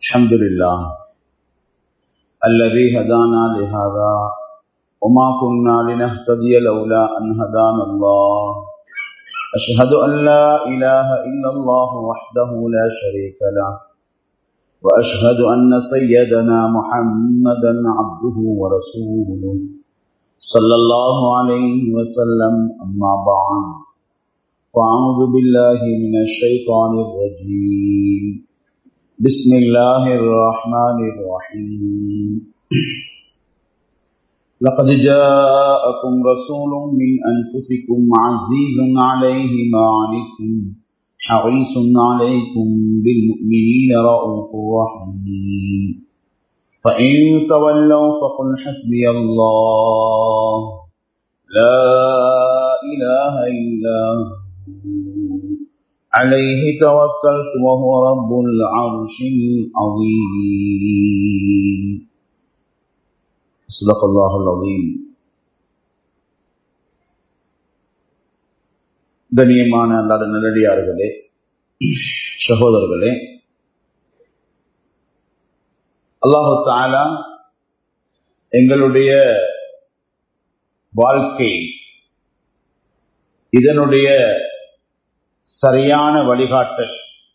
الحمد لله الذي هدانا لهذا وما كنا لنهتدي لولا أن هدانا الله أشهد أن لا إله إلا الله وحده لا شريك له وأشهد أن سيدنا محمدا عبده ورسوله صلى الله عليه وسلم أما بعد فأعوذ بالله من الشيطان الرجيم بسم الله الرحمن الرحيم لقد جاءكم رسول من أنفسكم عزيز عليه ما عنتم حريص عليكم بالمؤمنين رؤوف رحيم فإن تولوا فقل حسبي الله لا إله إلا هو عليه توكلت وهو رب العرش العظيم صدق الله العظيم கண்ணியமான அல்லாத நல்லடியார்களே சகோதரர்களே அல்லாஹு தாலா எங்களுடைய வாழ்க்கை இதனுடைய சரியான வழிகாட்டல்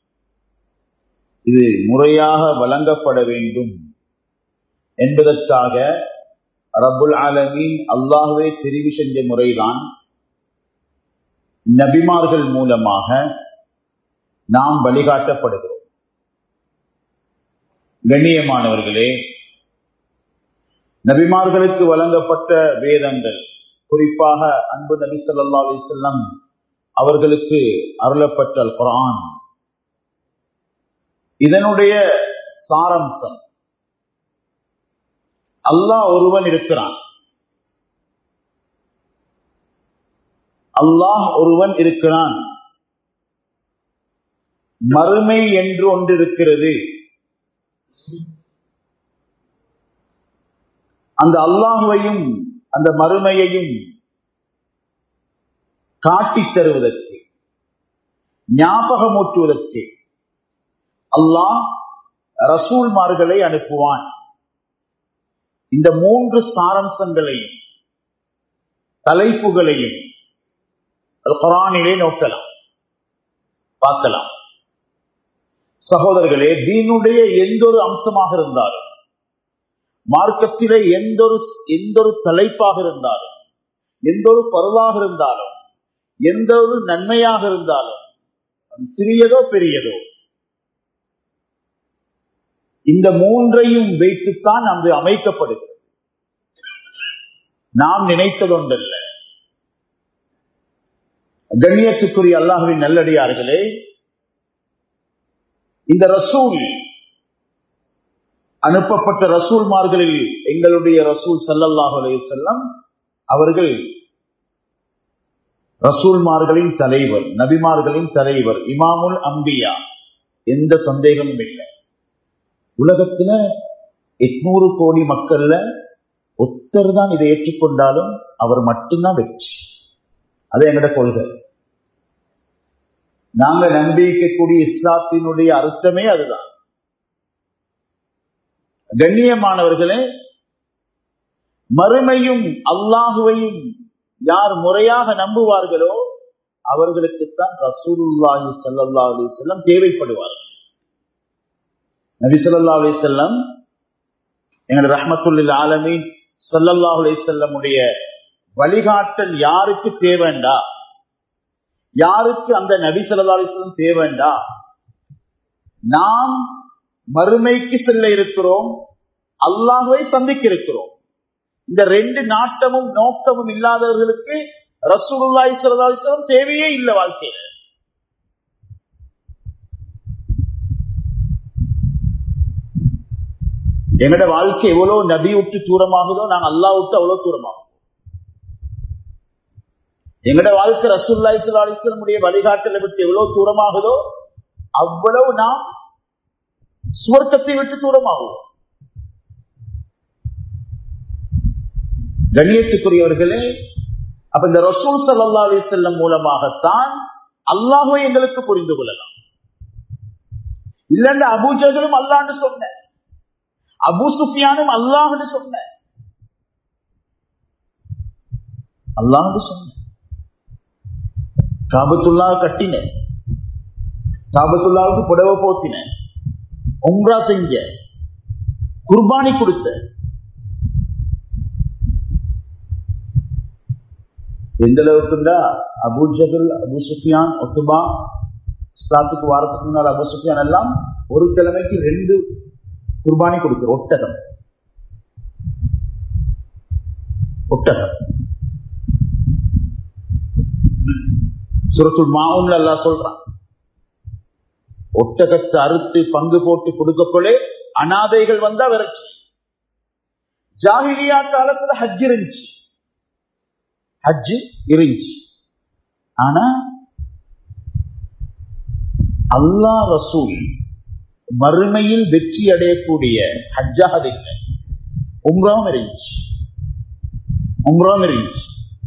இது முறையாக வழங்கப்பட வேண்டும் என்பதற்காக ரபுல் ஆலமீன் அல்லாஹுவே தெரிவு செஞ்ச முறைதான் நபிமார்கள் மூலமாக நாம் வழிகாட்டப்படுகிறோம் கண்ணியமானவர்களே நபிமார்களுக்கு வழங்கப்பட்ட வேதங்கள் குறிப்பாக அன்பு நபி சொல்லா அலிசல்லம் அவர்களுக்கு அருளப்பட்ட குரான் இதனுடைய சாரம்சம் அல்லாஹ் ஒருவன் இருக்கிறான் அல்லாஹ் ஒருவன் இருக்கிறான் மறுமை என்று ஒன்று இருக்கிறது அந்த அல்லாஹுவையும் அந்த மறுமையையும் காட்டித் தருவதற்கு ஞாபகமூட்டுவதற்கு அல்லாஹ் ரசூல்மார்களை அனுப்புவான் இந்த மூன்று சாரம்சங்களையும் தலைப்புகளையும் குரானிலே நோக்கலாம் பார்க்கலாம் சகோதரர்களே தீனுடைய எந்த ஒரு அம்சமாக இருந்தாலும் மார்க்கத்திலே எந்த ஒரு எந்த ஒரு தலைப்பாக இருந்தாலும் எந்த ஒரு பருவாக இருந்தாலும் எந்த ஒரு நன்மையாக இருந்தாலும் சிறியதோ பெரியதோ இந்த மூன்றையும் வைத்துத்தான் அங்கு அமைக்கப்படுகிறது நாம் நினைத்ததொன்றல்ல கண்ணியத்துக்குரிய அல்லாஹுவின் நல்லடியார்களே இந்த ரசூல் அனுப்பப்பட்ட ரசூல்மார்களில் எங்களுடைய ரசூல் சல்லல்லாஹு அலைய செல்லம் அவர்கள் ரசூல்மார்களின் தலைவர் நபிமார்களின் தலைவர் இமாமுல் அம்பியா எந்த சந்தேகமும் இல்லை உலகத்துல எட்நூறு கோடி மக்கள்ல ஒத்தர் தான் இதை ஏற்றுக்கொண்டாலும் அவர் மட்டும்தான் வெற்றி அது எங்கட கொள்கை நாங்க நம்பிக்கக்கூடிய இஸ்லாத்தினுடைய அர்த்தமே அதுதான் கண்ணியமானவர்களே மறுமையும் அல்லாஹுவையும் யார் முறையாக நம்புவார்களோ அவர்களுக்குத்தான் ரசூலுல்லாஹி சல்லா அலி செல்லம் தேவைப்படுவார்கள் நபி சொல்லா அலி செல்லம் எங்களோட ரஹமத்துல்லில் ஆலமீன் சொல்லல்லாஹ் அலி செல்லமுடைய வழிகாட்டல் யாருக்கு தேவைண்டா யாருக்கு அந்த நபி சொல்லா அலி செல்லம் தேவைண்டா நாம் மறுமைக்கு செல்ல இருக்கிறோம் அல்லாஹுவை சந்திக்க இருக்கிறோம் இந்த ரெண்டு நாட்டமும் நோக்கமும் இல்லாதவர்களுக்கு ரசூலுல்லாஹி ஸல்லல்லாஹு அலைஹி வஸல்லம் தேவையே இல்லை வாழ்க்கையில எங்கட வாழ்க்கை எவ்வளவு நபி விட்டு தூரமாகுதோ நாங்க அல்லா விட்டு அவ்வளவு தூரமாகும் எங்கட வாழ்க்கை ரசூல்லாய் அலிஸ்லமுடைய வழிகாட்டலை விட்டு எவ்வளவு தூரமாகுதோ அவ்வளவு நாம் சுவர்க்கத்தை விட்டு தூரமாகும் கண்ணியத்துக்குரியவர்களே அப்ப இந்த ரசூல் சல்லா அலி செல்லம் மூலமாகத்தான் அல்லாஹுவை எங்களுக்கு புரிந்து கொள்ளலாம் இல்லன்னு அபூஜகளும் அல்லான்னு சொன்ன அபு சுஃபியானும் அல்லாஹ்னு சொன்ன அல்லாஹ்னு சொன்ன காபத்துல்லா கட்டின காபத்துல்லாவுக்கு புடவை போத்தின உம்ரா செஞ்ச குர்பானி கொடுத்த எந்த அளவுக்குண்டா அபு ஜஹல் அபு சுஃபியான் ஒத்துபா இஸ்லாத்துக்கு வாரத்துக்கு முன்னால் அபு சுஃபியான் எல்லாம் ஒரு கிழமைக்கு ரெண்டு குர்பானி கொடுக்கிற ஒட்டகம் ஒட்டகம் சுரத்துல் மாவுன்ல எல்லாம் சொல்றான் ஒட்டகத்தை அறுத்து பங்கு போட்டு கொடுக்கக்கொள்ளே அனாதைகள் வந்தா விரட்சி ஜாகிலியா காலத்துல ஹஜ் இருந்துச்சு ஹஜ் இருந்துச்சு ஆனா அல்லா ரசூல் மறுமையில் வெற்றி அடையக்கூடிய ஹஜ்ஜாக அது இல்லை உம்ராவும் இருந்துச்சு உம்ராவும் இருந்துச்சு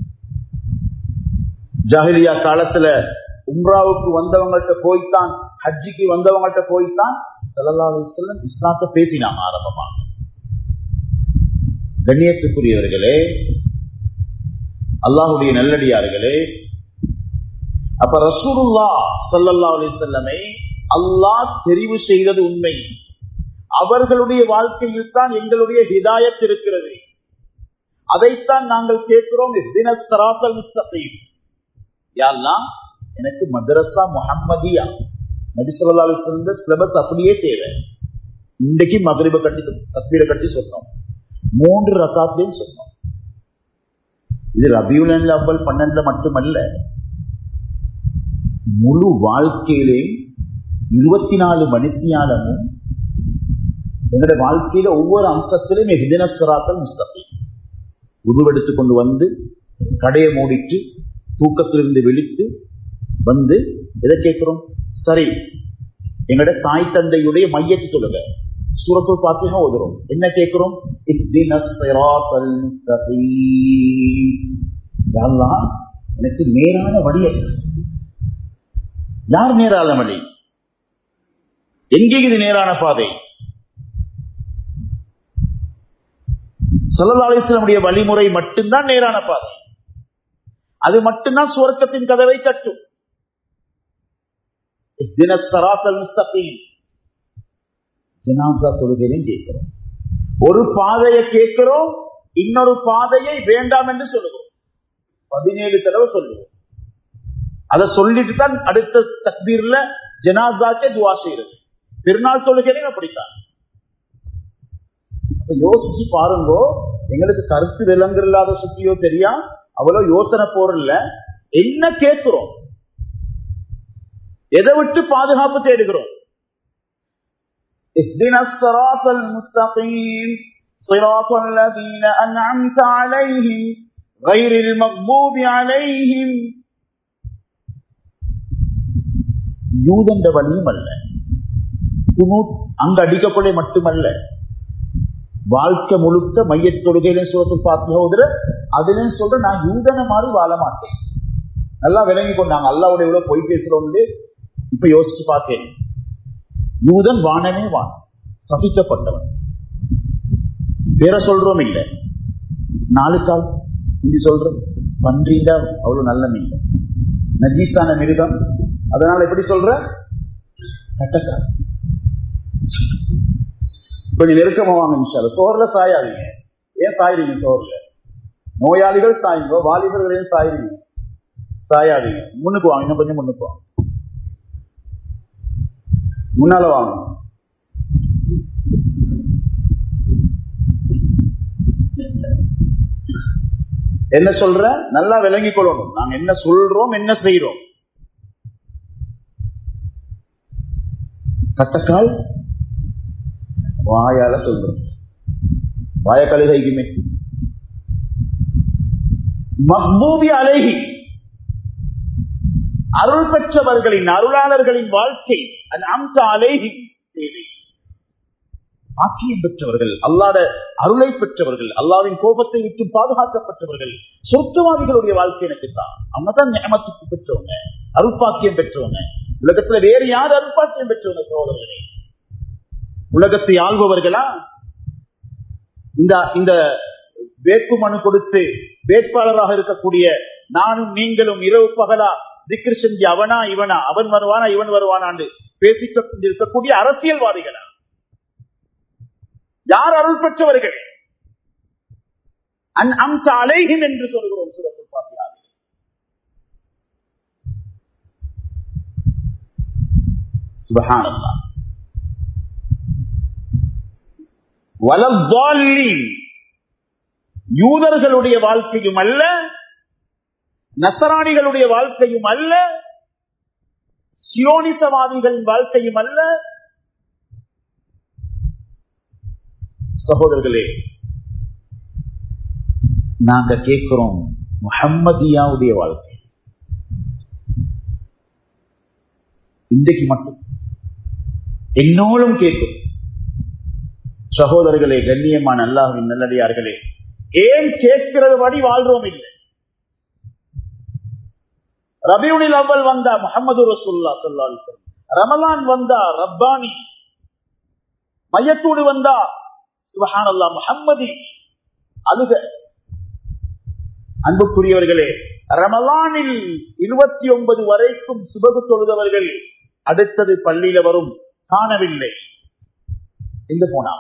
ஜாகிலியா காலத்துல உம்ராவுக்கு வந்தவங்கள்ட்ட போய்த்தான் ஹஜ்ஜிக்கு வந்தவங்கள்ட்ட போய்த்தான் சல்லா அலிஸ்லம் இஸ்லாத்தை பேசினாங்க ஆரம்பமாக கண்ணியத்துக்குரியவர்களே அல்லாஹுடைய நல்லடியார்களே அப்ப ரசூலுல்லா சல்லல்லா அலிசல்லமை அல்லாஹ் தெரிவு செய்தது உண்மை அவர்களுடைய வாழ்க்கையில் தான் எங்களுடைய ஹிதாயத் இருக்கிறது அதைத்தான் நாங்கள் கேட்கிறோம் யாரெல்லாம் எனக்கு மதரசா முஹம்மதியா நபிசல்லா அலிஸ்ல சிலபஸ் அப்படியே தேவை இன்றைக்கு மகரிப கட்டி தஸ்பீரை கட்டி சொன்னோம் மூன்று ரசாத்தையும் சொன்னோம் இது ரபியுல் அவ்வல் பன்னெண்டுல மட்டுமல்ல முழு வாழ்க்கையிலே இருபத்தி நாலு மணித்தியாலமும் எங்களுடைய வாழ்க்கையில ஒவ்வொரு அம்சத்திலும் ஹிதினஸ்வராத்தல் முஸ்தபி உருவெடுத்து கொண்டு வந்து கடையை மூடிட்டு தூக்கத்திலிருந்து விழித்து வந்து எதை கேட்கிறோம் சரி எங்களோட தாய் தந்தையுடைய மையத்தை சொல்லுங்க சூரத்து பாத்தியா ஓதுறோம் என்ன கேட்கிறோம் எனக்கு நேரான வழியை யார் நேரான வழி எங்கே இது நேரான பாதை சொல்லலாலேஸ்வரனுடைய வழிமுறை மட்டும்தான் நேரான பாதை அது மட்டும்தான் சுவர்க்கத்தின் கதவை தட்டும் ஜனாசா தொழுகையிலும் கேட்கிறோம் ஒரு பாதையை கேட்கிறோம் இன்னொரு பாதையை வேண்டாம் என்று சொல்லுவோம் பதினேழு தடவை சொல்லுவோம் அதை சொல்லிட்டு தான் அடுத்த தக்பீர்ல ஜனாசாக்கே துவா செய்யறது திருநாள் தொழுகையிலும் அப்படித்தான் அப்ப யோசிச்சு பாருங்கோ எங்களுக்கு கருத்து விலங்கு இல்லாத சுத்தியோ தெரியா அவ்வளவு யோசனை போறல என்ன கேட்கிறோம் எதை விட்டு பாதுகாப்பு தேடுகிறோம் اهدنا الصراط المستقيم صراط الذين أنعمت عليهم غير المغضوب عليهم யூதண்ட வழியும் அல்ல அங்க அடிக்கப்பட மட்டுமல்ல வாழ்க்கை முழுக்க மைய தொழுகையிலும் சோத்து பார்த்து போதுற அதுலயும் சொல்ற நான் யூதனை மாதிரி வாழ மாட்டேன் நல்லா விளங்கி கொண்டாங்க அல்லாவுடைய இவ்வளவு பொய் பேசுறோம்னு இப்ப யோசிச்சு பார்த்தேன் யூதன் வானமே வான் சபிக்கப்பட்டவன் பேர சொல்றோம் இல்ல நாலு கால் இந்தி சொல்றோம் பன்றிண்டா அவ்வளவு நல்ல மீன் நஜீஸான மிருகம் அதனால எப்படி சொல்ற கட்டக்கால் கொஞ்சம் நெருக்கமா வாங்க நிமிஷம் சோர்ல சாயாதீங்க ஏன் சாயிறீங்க சோர்ல நோயாளிகள் சாயுங்க வாலிபர்களையும் சாயிறீங்க சாயாதீங்க முன்னுக்கு வாங்க இன்னும் கொஞ்சம் முன்னுக்கு வாங்க முன்னால வாங்க என்ன சொல்ற நல்லா விளங்கி கொள்ளணும் நாங்க என்ன சொல்றோம் என்ன செய்யறோம் கட்டக்கால் வாயால சொல்றோம் வாய கழுகைக்குமே மக்பூபி அழகி அருள் பெற்றவர்களின் அருளாளர்களின் வாழ்க்கை அம்ச அலேஹி தேவை ஆக்கியம் பெற்றவர்கள் அல்லாத அருளை பெற்றவர்கள் அல்லாவின் கோபத்தை விட்டு பாதுகாக்கப்பட்டவர்கள் சொர்க்கவாதிகளுடைய வாழ்க்கை எனக்கு தான் அவங்க தான் நியமத்துக்கு பெற்றவங்க அருள்பாக்கியம் பெற்றவங்க உலகத்துல வேறு யார் அருள்பாக்கியம் பெற்றவங்க சோதரர்களே உலகத்தை ஆள்பவர்களா இந்த இந்த வேட்பு மனு கொடுத்து வேட்பாளராக இருக்கக்கூடிய நானும் நீங்களும் இரவு பகலா திக்ரு செஞ்சு அவனா இவனா அவன் வருவானா இவன் வருவானான்னு பேசிக் கொண்டிருக்கக்கூடிய அரசியல்வாதிகளா யார் அருள் பெற்றவர்கள் அன் அம்ச அலைகின் என்று சொல்கிறோம் சுரத்தில் பார்க்கிறார்கள் சுபஹானல்லா வலவால்லீன் யூதர்களுடைய வாழ்க்கையும் அல்ல நசராணிகளுடைய வாழ்க்கையும் அல்ல சியோனிசவாதிகளின் வாழ்க்கையும் அல்ல சகோதரர்களே நாங்க கேட்கிறோம் முஹம்மதியாவுடைய வாழ்க்கை இன்றைக்கு மட்டும் என்னோடும் கேட்கும் சகோதரர்களே கண்ணியமான அல்லாஹின் நல்லடியார்களே ஏன் கேட்கிறது வழி வாழ்றோம் இல்லை ரபியுனில் அவ்வல் வந்தா முகமது ரசூல்லா சொல்லா ரமலான் வந்தா ரப்பானி மையத்தூடு வந்தா சுபஹான் அல்லா முஹம்மதி அழுக அன்புக்குரியவர்களே ரமலானில் இருபத்தி ஒன்பது வரைக்கும் சுபகு தொழுதவர்கள் அடுத்தது பள்ளியில வரும் காணவில்லை எங்க போனாங்க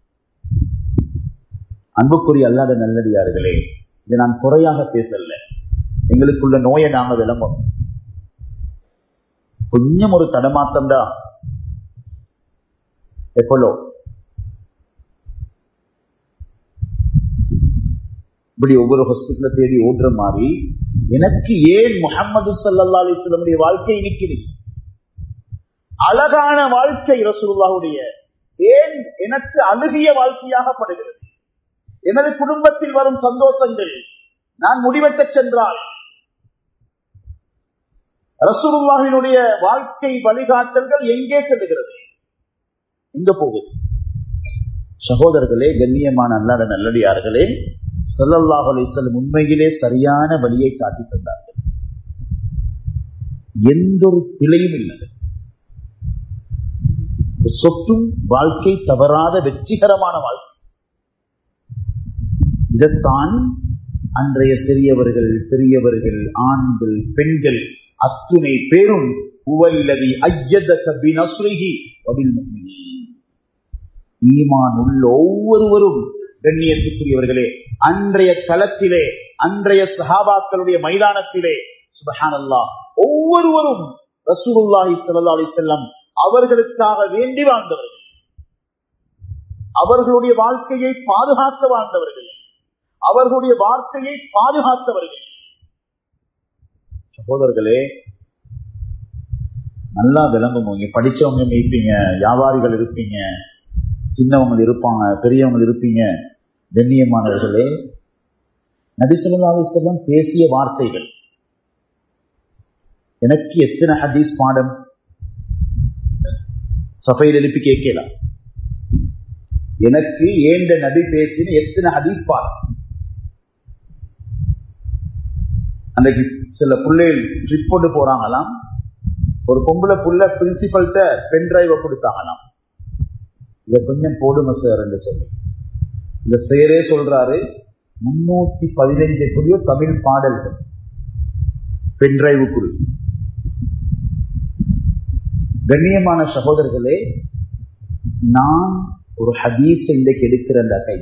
அன்புக்குரிய அல்லாத நல்லடியார்களே இதை நான் குறையாக பேசல எங்களுக்குள்ள நோயை நாம விளம்பும் கொஞ்சம் ஒரு தடமாட்டம் தான் எப்போலோ இப்படி ஒவ்வொரு ஹாஸ்பிட்டல தேடி ஓடுற மாதிரி எனக்கு ஏன் முகமது சல்லா அலிஸ்லமுடைய வாழ்க்கை நிற்கிறது அழகான வாழ்க்கை ரசூல்லாவுடைய ஏன் எனக்கு அழுகிய வாழ்க்கையாகப்படுகிறது எனது குடும்பத்தில் வரும் சந்தோஷங்கள் நான் முடிவெட்ட சென்றால் ரசூலுல்லாஹினுடைய வாழ்க்கை வழிகாட்டல்கள் எங்கே செல்லுகிறது எங்க போகுது சகோதரர்களே கண்ணியமான அல்லாத நல்லடியார்களே சொல்லல்லாஹ் அலிசல்லம் உண்மையிலே சரியான வழியை காட்டி தந்தார்கள் எந்த ஒரு பிழையும் இல்லை சொத்தும் வாழ்க்கை தவறாத வெற்றிகரமான வாழ்க்கை இதைத்தான் அன்றைய சிறியவர்கள் பெரியவர்கள் ஆண்கள் பெண்கள் அத்துணை பேரும் உவல்லதி ஈமான் உள்ள ஒவ்வொருவரும் கண்ணியத்துக்குரியவர்களே அன்றைய களத்திலே அன்றைய சஹாபாக்களுடைய மைதானத்திலே சுபஹானல்லா ஒவ்வொருவரும் ரசூலுல்லாஹி ஸல்லல்லாஹு அலைஹி வஸல்லம் அவர்களுக்காக வேண்டி வாழ்ந்தவர்கள் அவர்களுடைய வாழ்க்கையை பாதுகாக்க வாழ்ந்தவர்கள் அவர்களுடைய வார்த்தையை பாதுகாத்தவர்கள் சகோதரர்களே நல்லா விளங்குங்க இங்க படிச்சவங்க இருப்பீங்க வியாபாரிகள் இருப்பீங்க சின்னவங்க இருப்பாங்க பெரியவங்க இருப்பீங்க கண்ணியமானவர்களே நபிசுல்லாஸ்லம் பேசிய வார்த்தைகள் எனக்கு எத்தனை ஹதீஸ் பாடம் சபையில் எழுப்பி கேட்கலாம் எனக்கு ஏண்ட நபி பேசின எத்தனை ஹதீஸ் பாடம் அன்றைக்கு சில பிள்ளைகள் ட்ரிப் கொண்டு போறாங்களாம் ஒரு பொம்பளை புள்ள பிரின்சிபல்கிட்ட பென் டிரைவை கொடுத்தாங்களாம் இதை கொஞ்சம் போடுங்க சார் என்று சொல்லி இந்த சேரே சொல்றாரு முன்னூத்தி பதினைஞ்சு கூடிய தமிழ் பாடல்கள் பென் டிரைவுக்குள் கண்ணியமான சகோதரர்களே நான் ஒரு ஹதீஸ் இன்றைக்கு எடுக்கிற அந்த கை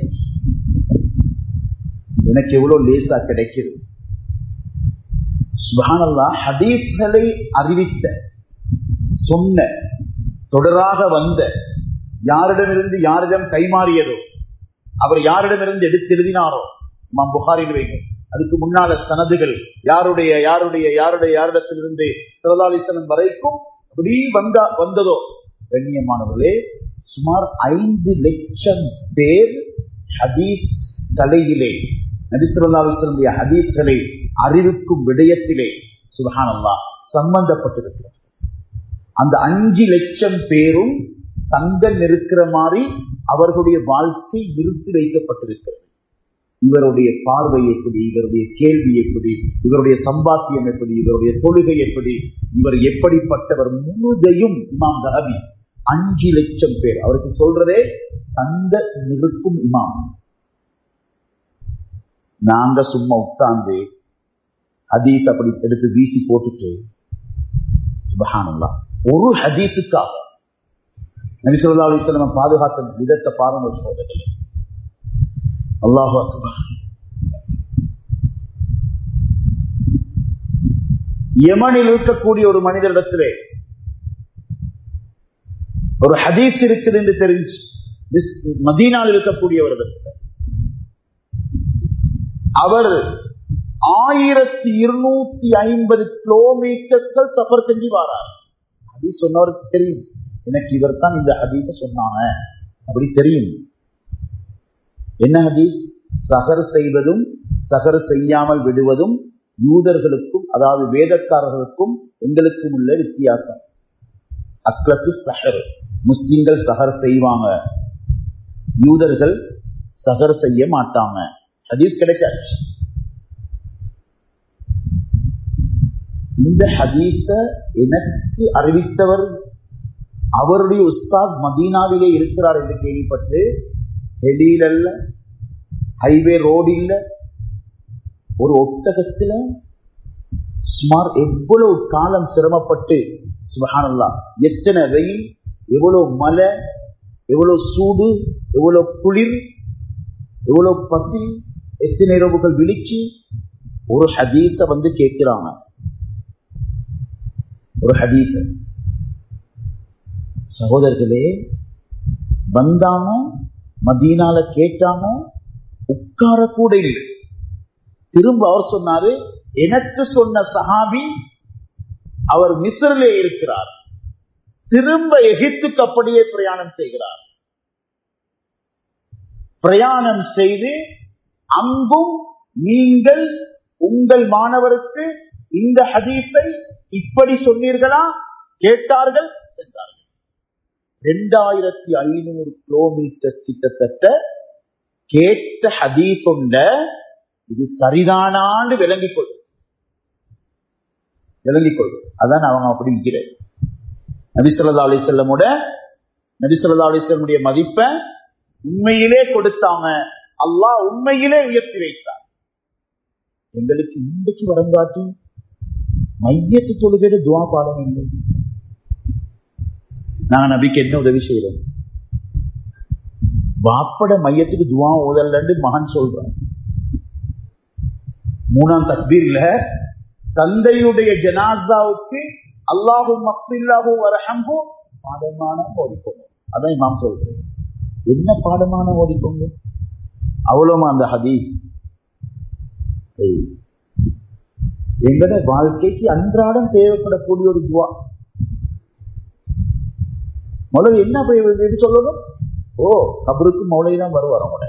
எனக்கு எவ்வளவு லேசா கிடைக்குது சுபானல்லா ஹதீஸ்களை அறிவித்த சொன்ன தொடராக வந்த யாரிடமிருந்து யாரிடம் கைமாறியதோ அவர் யாரிடமிருந்து எடுத்து எழுதினாரோ மாம் புகாரில் வைக்கும் அதுக்கு முன்னால சனதுகள் யாருடைய யாருடைய யாருடைய யாரிடத்திலிருந்து சிவலாலிசனம் வரைக்கும் அப்படி வந்தா வந்ததோ கண்ணியமானவர்களே சுமார் ஐந்து லட்சம் பேர் ஹதீஸ் தலையிலே நபிசுல்லாவுடைய ஹதீஸ்களை அறிவிக்கும் விடயத்திலே சுபஹானல்லா சம்பந்தப்பட்டிருக்கிறார் அந்த அஞ்சு லட்சம் பேரும் தங்கம் இருக்கிற மாதிரி அவர்களுடைய வாழ்க்கை நிறுத்தி வைக்கப்பட்டிருக்கிறது இவருடைய பார்வை எப்படி இவருடைய கேள்வி எப்படி இவருடைய சம்பாத்தியம் எப்படி இவருடைய தொழுகை எப்படி இவர் எப்படிப்பட்டவர் முழுதையும் இமாம் தஹபி அஞ்சு லட்சம் பேர் அவருக்கு சொல்றதே தந்த நிற்கும் இமாம் நாங்க சும்மா உட்கார்ந்து ஹதீஸ் அப்படி எடுத்து வீசி போட்டுட்டு சுபஹானல்லா ஒரு ஹதீஸுக்காக நபி சொல்லா அலிஸ்லாம் பாதுகாத்த விதத்தை பாருங்க சோதனை அல்லாஹு அக்பர் யமனில் இருக்கக்கூடிய ஒரு மனிதரிடத்திலே ஒரு ஹதீஸ் இருக்குது என்று தெரிஞ்சு மதீனால் இருக்கக்கூடியவரிடத்தில் அவர் ஆயிரத்தி இருநூத்தி ஐம்பது கிலோமீட்டர்கள் சஃபர் செஞ்சு வாரார் ஹதீஸ் சொன்னவருக்கு தெரியும் எனக்கு இவர் தான் இந்த ஹதீஸ சொன்னாங்க அப்படி தெரியும் என்ன ஹதீஸ் சகர் செய்வதும் சகர் செய்யாமல் விடுவதும் யூதர்களுக்கும் அதாவது வேதக்காரர்களுக்கும் எங்களுக்கும் உள்ள வித்தியாசம் அக்லத்து சஹர் முஸ்லிம்கள் சஹர் செய்வாங்க யூதர்கள் சஹர் செய்ய மாட்டாங்க ஹதீஸ் கிடைக்காச்சு இந்த ஹதீஸ எனக்கு அறிவித்தவர் அவருடைய உஸ்தாத் மதீனாவிலே இருக்கிறார் என்று கேள்விப்பட்டு ஹெடியில் அல்ல ஹைவே ரோடு இல்ல ஒரு ஒட்டகத்துல சுமார் எவ்வளவு காலம் சிரமப்பட்டு சுபஹானல்லா எத்தனை வெயில் எவ்வளவு மழை எவ்வளவு சூடு எவ்வளவு குளிர் எவ்வளவு பசி எத்தனை இரவுகள் விழிச்சு ஒரு ஹதீஸ வந்து கேட்கிறாங்க ஒரு ஹதீஸ சகோதரர்களே வந்தாங்க மதீனால கேட்டாங்க உட்கார கூட இல்லை திரும்ப அவர் சொன்னாரு எனக்கு சொன்ன சஹாபி அவர் மிஸ்ரிலே இருக்கிறார் திரும்ப எகிப்துக்கு அப்படியே பிரயாணம் செய்கிறார் பிரயாணம் செய்து அங்கும் நீங்கள் உங்கள் மாணவருக்கு இந்த ஹதீஸை இப்படி சொன்னீர்களா கேட்டார்கள் சென்றார்கள் இரண்டாயிரத்தி ஐநூறு கிலோமீட்டர் கிட்டத்தட்ட கேட்ட ஹதீஸ் கொண்ட இது சரிதானான்னு விளங்கிக் கொள் விளங்கிக் கொள் அதான் அவங்க அப்படி இருக்கிறேன் நபிசல்லா அலிசல்லமோட நபிசல்லா அலிசல்லமுடைய மதிப்பை உண்மையிலே கொடுத்தாங்க அல்லாஹ் உண்மையிலே உயர்த்தி வைத்தார் எங்களுக்கு இன்றைக்கு வரங்காட்டி மையத்து தொழுகையில துவா பாடம் இல்லை நாங்க நபிக்கு என்ன உதவி செய்யறோம் வாப்பட மையத்துக்கு துவா ஓதல்லன்னு மகன் சொல்றான் மூணாம் தக்பீர்ல தந்தையுடைய ஜனாசாவுக்கு அல்லாஹு மக்பில்லாஹு வரஹம்பு பாடமான ஓடிக்கோங்க அதான் இமாம் சொல்றேன் என்ன பாடமான ஓடிக்கோங்க அவ்வளவுமா அந்த ஹதீஸ் எங்கட வாழ்க்கைக்கு அன்றாடம் தேவைப்படக்கூடிய ஒரு துவா முதல்ல என்ன எப்படி சொல்லணும் ஓ கபருக்கு மௌலை தான் வருவார் அவங்கள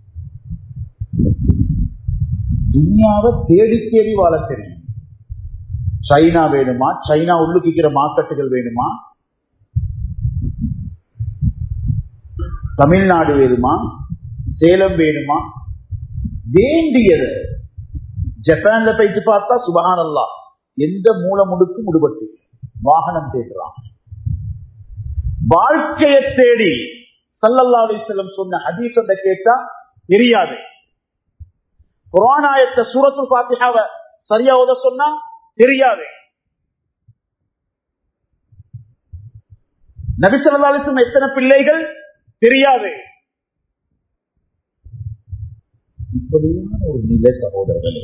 துனியாவை தேடி தேடி வாழ தெரியும் சைனா வேணுமா சைனா உள்ளுக்கிற மார்க்கெட்டுகள் வேணுமா தமிழ்நாடு வேணுமா சேலம் வேணுமா வேண்டியது ஜப்பான்ல போயிட்டு பார்த்தா சுபகானல்லா எந்த மூல முடுக்கு முடுபட்டு வாகனம் தேடுறான் வாழ்க்கையை தேடி சல்லல்லா செல்லம் சொன்ன ஹதீசத்தை கேட்டா தெரியாது குரானாயத்தை சூரத்து பாத்தியாவ சரியா ஓத சொன்னா தெரியாது நபிசல்லாலிசம் எத்தனை பிள்ளைகள் தெரியாது இப்படியான ஒரு நிலை சகோதரர்களே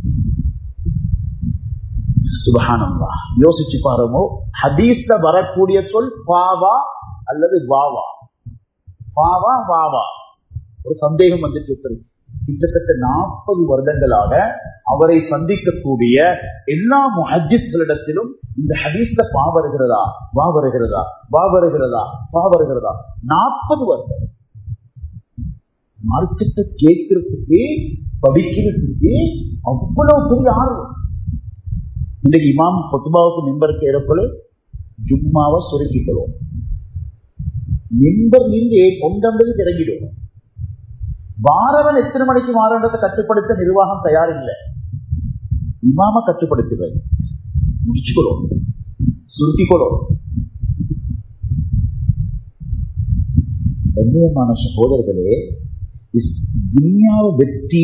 சுபகானந்தா யோசிச்சு பாருங்க ஹதீஸ்ல வரக்கூடிய சொல் பாவா அல்லது வாவா பாவா வாவா ஒரு சந்தேகம் வந்துட்டு இருக்கு கிட்டத்தட்ட நாற்பது வருடங்களாக அவரை சந்திக்கக்கூடிய எல்லா முஹஜிஸ்களிடத்திலும் இந்த ஹதீஸ்ல பா வருகிறதா வா வருகிறதா வா வருகிறதா வா வருகிறதா நாற்பது வருடம் மார்க்கத்தை கேட்கறதுக்கு படிக்கிறதுக்கு அவ்வளவு பெரிய ஆர்வம் இன்னைக்கு இமாம் பொத்துபாவுக்கு மிம்பருக்கு ஏறப்போல ஜும்மாவை சுருக்கிக்கிறோம் மிம்பர் நீங்க கொண்டம்பது இறங்கிடும் வாரவன் எத்தனை மணிக்கு மாறன்றதை கட்டுப்படுத்த நிர்வாகம் தயார் இல்லை இமாம கட்டுப்படுத்துவேன் முடிச்சுக்கிறோம் சுருக்கிக்கிறோம் கண்ணியமான சகோதரர்களே இஸ்- துன்யாவை வெற்றி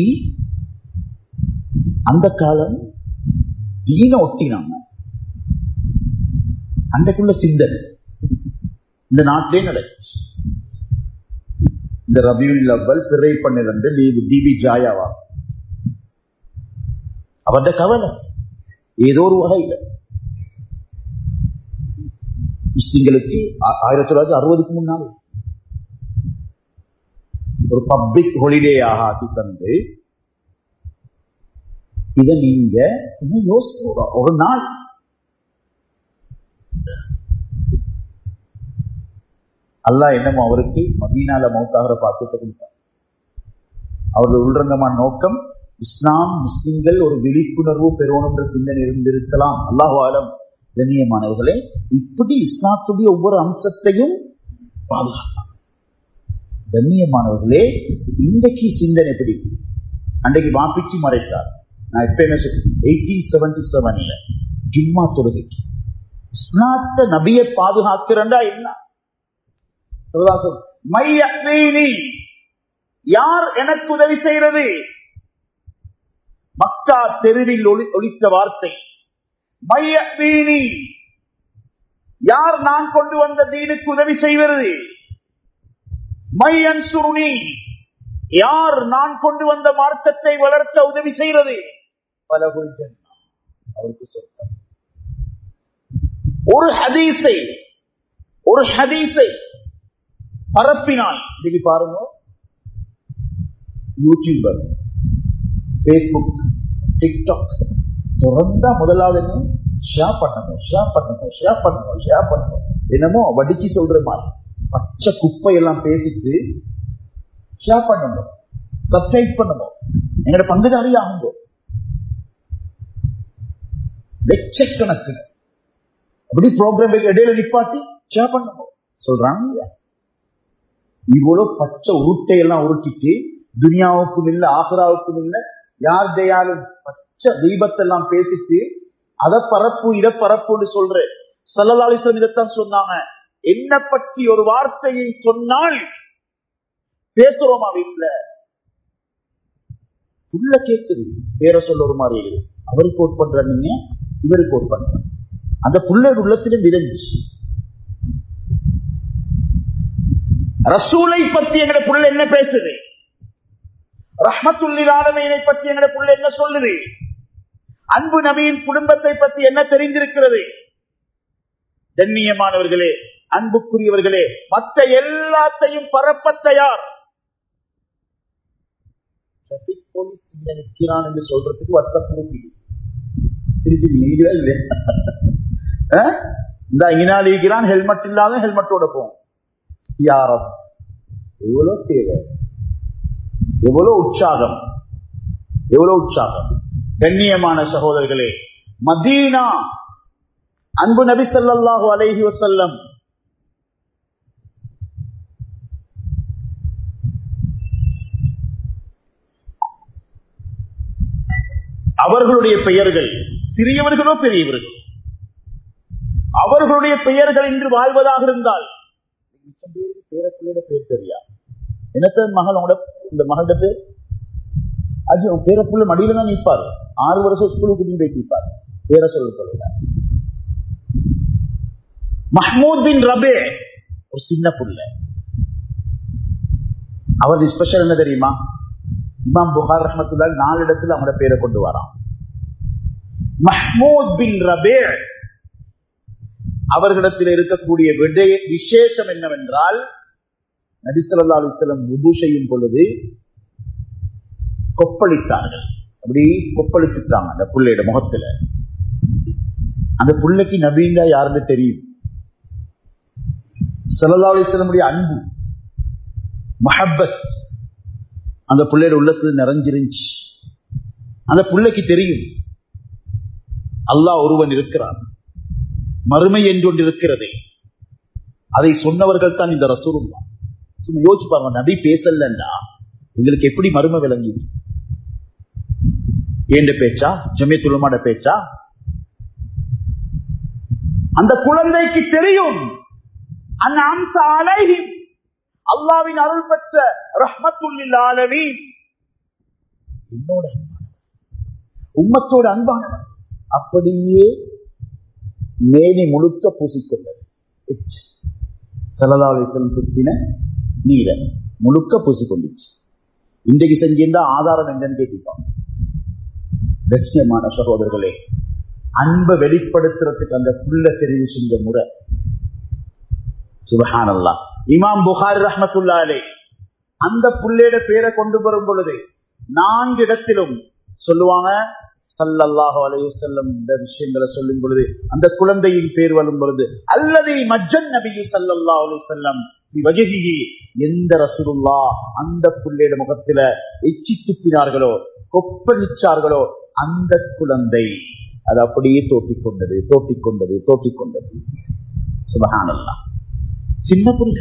அந்த காலம் தீன ஒட்டினாங்க அன்றைக்குள்ள சிந்தனை இந்த நாட்டிலே நடந்துச்சு இந்த ரபியுல் அவ்வல் பிறை பன்னிரண்டு லீவு டிபி ஜாயாவா அவருடைய கவலை ஏதோ ஒரு வகையில் முஸ்லிம்களுக்கு ஆ- ஆயிரத்தி தொள்ளாயிரத்தி அறுபதுக்கு முன்னால் ஒரு பப்ளிக் ஹாலிடேயாக ஆக்கி தந்து இதை நீங்க இன்னும் யோசி ஒரு- ஒரு நாள் அல்லாஹ் என்னமோ அவருக்கு மதீனால மௌத்தாகிற பாக்கியத்தை கொடுத்தார் அவர்கள் உள்ரங்கமான நோக்கம் இஸ்லாம் முஸ்லிம்கள் ஒரு விழிப்புணர்வு பெறணும் என்ற சிந்தனை இருந்திருக்கலாம் அல்லாஹ் ஆலம் கண்ணியமானவர்களே இப்படி இஸ்லாத்துடைய ஒவ்வொரு அம்சத்தையும் பாதுகாப்பாங்க கண்ணியமானவர்களே இன்றைக்கு சிந்தனை எப்படி அன்றைக்கு வாப்பிச்சு மறைத்தார் நான் எப்பயுமே எயிட்டீன் செவன்டி செவன்ல ஜும்மா தொழுகைக்கு இஸ்லாத்த நபியை பாதுகாக்கிறண்டா என்ன சிவதாசன் மையீனி யார் எனக்கு உதவி செய்கிறது மக்கா தெருவில் ஒளி ஒலித்த வார்த்தை மையீனி யார் நான் கொண்டு வந்த தீனுக்கு உதவி செய்வது மையன் சுருணி யார் நான் கொண்டு வந்த மார்க்கத்தை வளர்த்த உதவி செய்கிறது பல அவருக்கு சொந்தம் ஒரு ஹதீஸை ஒரு ஹதீஸை பரப்பினால் இன்னைக்கு பாருங்க யூடியூபர் பேஸ்புக் டிக்டாக் திறந்தா முதலாவது என்ன ஷேர் பண்ணணும் ஷேர் பண்ணணும் ஷேர் பண்ணணும் ஷேர் பண்ணணும் என்னமோ வடிச்சு சொல்ற மாதிரி பச்சை குப்பை எல்லாம் பேசிட்டு ஷேர் பண்ணணும் சப்ஸ்கிரைப் பண்ணணும் எங்களோட பங்குதாரி ஆகுங்க லட்சக்கணக்கு அப்படி ப்ரோக்ராம் இடையில நிப்பாட்டி ஷேர் பண்ணணும் சொல்றாங்க இல்லையா? இவ்வளவு பச்சை உருட்டை எல்லாம் உருட்டிட்டு துனியாவுக்கும் இல்ல ஆசராவுக்கும் இல்ல யார்டையாலும் பச்சை தீபத்தெல்லாம் பேசிட்டு அத பரப்பு இத பரப்புன்னு சொல்ற சல்லலாலிசம் இதைத்தான் சொன்னாங்க என்ன பற்றி ஒரு வார்த்தையை சொன்னால் பேசுறோமா வீட்டுல உள்ள கேக்குது பேர சொல்ல ஒரு மாதிரி இருக்குது அவருக்கு கோட் பண்ற நீங்க இவருக்கு கோட் பண்ற அந்த புள்ள உள்ளத்திலும் விரைஞ்சு ரசூலை பத்தி எங்கட புள்ள என்ன பேசுது ரஹ்மத்துல்லில் ஆலமீனை பற்றி எங்கட புள்ள என்ன சொல்லுது அன்பு நபியின் குடும்பத்தை பத்தி என்ன தெரிந்திருக்கிறது கண்ணியமானவர்களே அன்புக்குரியவர்களே மற்ற எல்லாத்தையும் பரப்ப தயார் டிராபிக் போலீஸ் இங்க நிற்கிறான் என்று சொல்றதுக்கு வாட்ஸ்அப் குரூப் இல்லை. திருப்பி நீங்களா இல்லை அஹ்? இந்த இனால் இருக்கிறான் ஹெல்மெட் இல்லாத ஹெல்மெட்டோட போகும் யாரம் எவ்வளவு தேவை எவ்வளவு உற்சாகம் எவ்வளவு உற்சாகம் கண்ணியமான சகோதரர்களே மதீனா அன்பு நபி ஸல்லல்லாஹு அலைஹி வஸல்லம் அவர்களுடைய பெயர்கள் சிறியவர்களோ பெரியவர்களோ அவர்களுடைய பெயர்கள் இன்று வாழ்வதாக இருந்தால் மிச்சம் பேருக்கு பேரப்பிள்ளையோட பேர் தெரியா என்னத்த மகளோட இந்த மகளோட பேர் அது உன் பேரப்புள்ள மடியில தான் நிற்பாரு ஆறு வருஷம் ஸ்கூலுக்கு கூட்டிட்டு போய் நிற்பார் பேர சொல்ல சொல்லுறார் மஹ்மூத் பின் ரபே ஒரு சின்ன புள்ள அவர் ஸ்பெஷல் என்ன தெரியுமா இமாம் புகார் ரஹமத்துல்லால் நாலு இடத்துல அவங்களோட பேரை கொண்டு வரான் மஹ்மூத் பின் ரபே அவர்களிடத்தில் இருக்கக்கூடிய விடய விசேஷம் என்னவென்றால் நபிசல்லா அலிஸ்லம் உது செய்யும் பொழுது கொப்பளித்தார்கள் அப்படி கொப்பளிச்சுட்டாங்க அந்த புள்ளையோட முகத்துல அந்த புள்ளைக்கு நபீண்டா யாருன்னு தெரியும் சல்லா அலிஸ்லமுடைய அன்பு மஹப்பத் அந்த பிள்ளையோட உள்ளத்துல நிறைஞ்சிருந்துச்சு அந்த பிள்ளைக்கு தெரியும் அல்லாஹ் ஒருவன் இருக்கிறான் மறுமை என்று ஒன்று இருக்கிறது அதை சொன்னவர்கள் தான் இந்த ரசூலுல்லா சும்மா யோசிச்சு பாருங்க நபி பேசலன்னா எங்களுக்கு எப்படி மறுமை விளங்கி ஏண்ட பேச்சா ஜமியத்துலமாட பேச்சா அந்த குழந்தைக்கு தெரியும் அந்த அம்ச அலைஹிம் அல்லாவின் அருள் பெற்ற ரஹ்மத்துல்லில் ஆலமீன் என்னோட அன்பானவர். உம்மத்தோட அன்பானவர் அப்படியே மேனி முழுக்க பூசிக்கொண்டது செலதாலேசன் துப்பின நீர முழுக்க பூசிக்கொண்டுச்சு இன்றைக்கு செஞ்சிருந்தா ஆதாரம் என்னன்னு கேட்டிருப்பான் லட்சியமான சகோதரர்களே அன்பை வெளிப்படுத்துறதுக்கு அந்த புள்ள தெரிவு செஞ்ச முறை சுபஹானல்லா இமாம் புகாரி ரஹ்மத்துல்லா அலை அந்த புள்ளையோட பேரை கொண்டு வரும் பொழுது நான்கு இடத்திலும் சொல்லுவாங்க சல்லல்லாஹு அலைஹி வஸல்லம் இந்த விஷயங்களை சொல்லும் பொழுது அந்த குழந்தையின் பேர் வரும் பொழுது அல்லது மஜ்ஜன் நபியு சல்லல்லாஹு அலைஹி வஸல்லம் வஜஹிஹி எந்த ரசூலுல்லா அந்த புள்ளையோட முகத்தில எச்சி துப்பினார்களோ கொப்பளிச்சார்களோ அந்த குழந்தை அது அப்படியே தோட்டிக் கொண்டது தோட்டிக் கொண்டது தோட்டிக் கொண்டது சுபஹானல்லாஹ் சின்ன புள்ள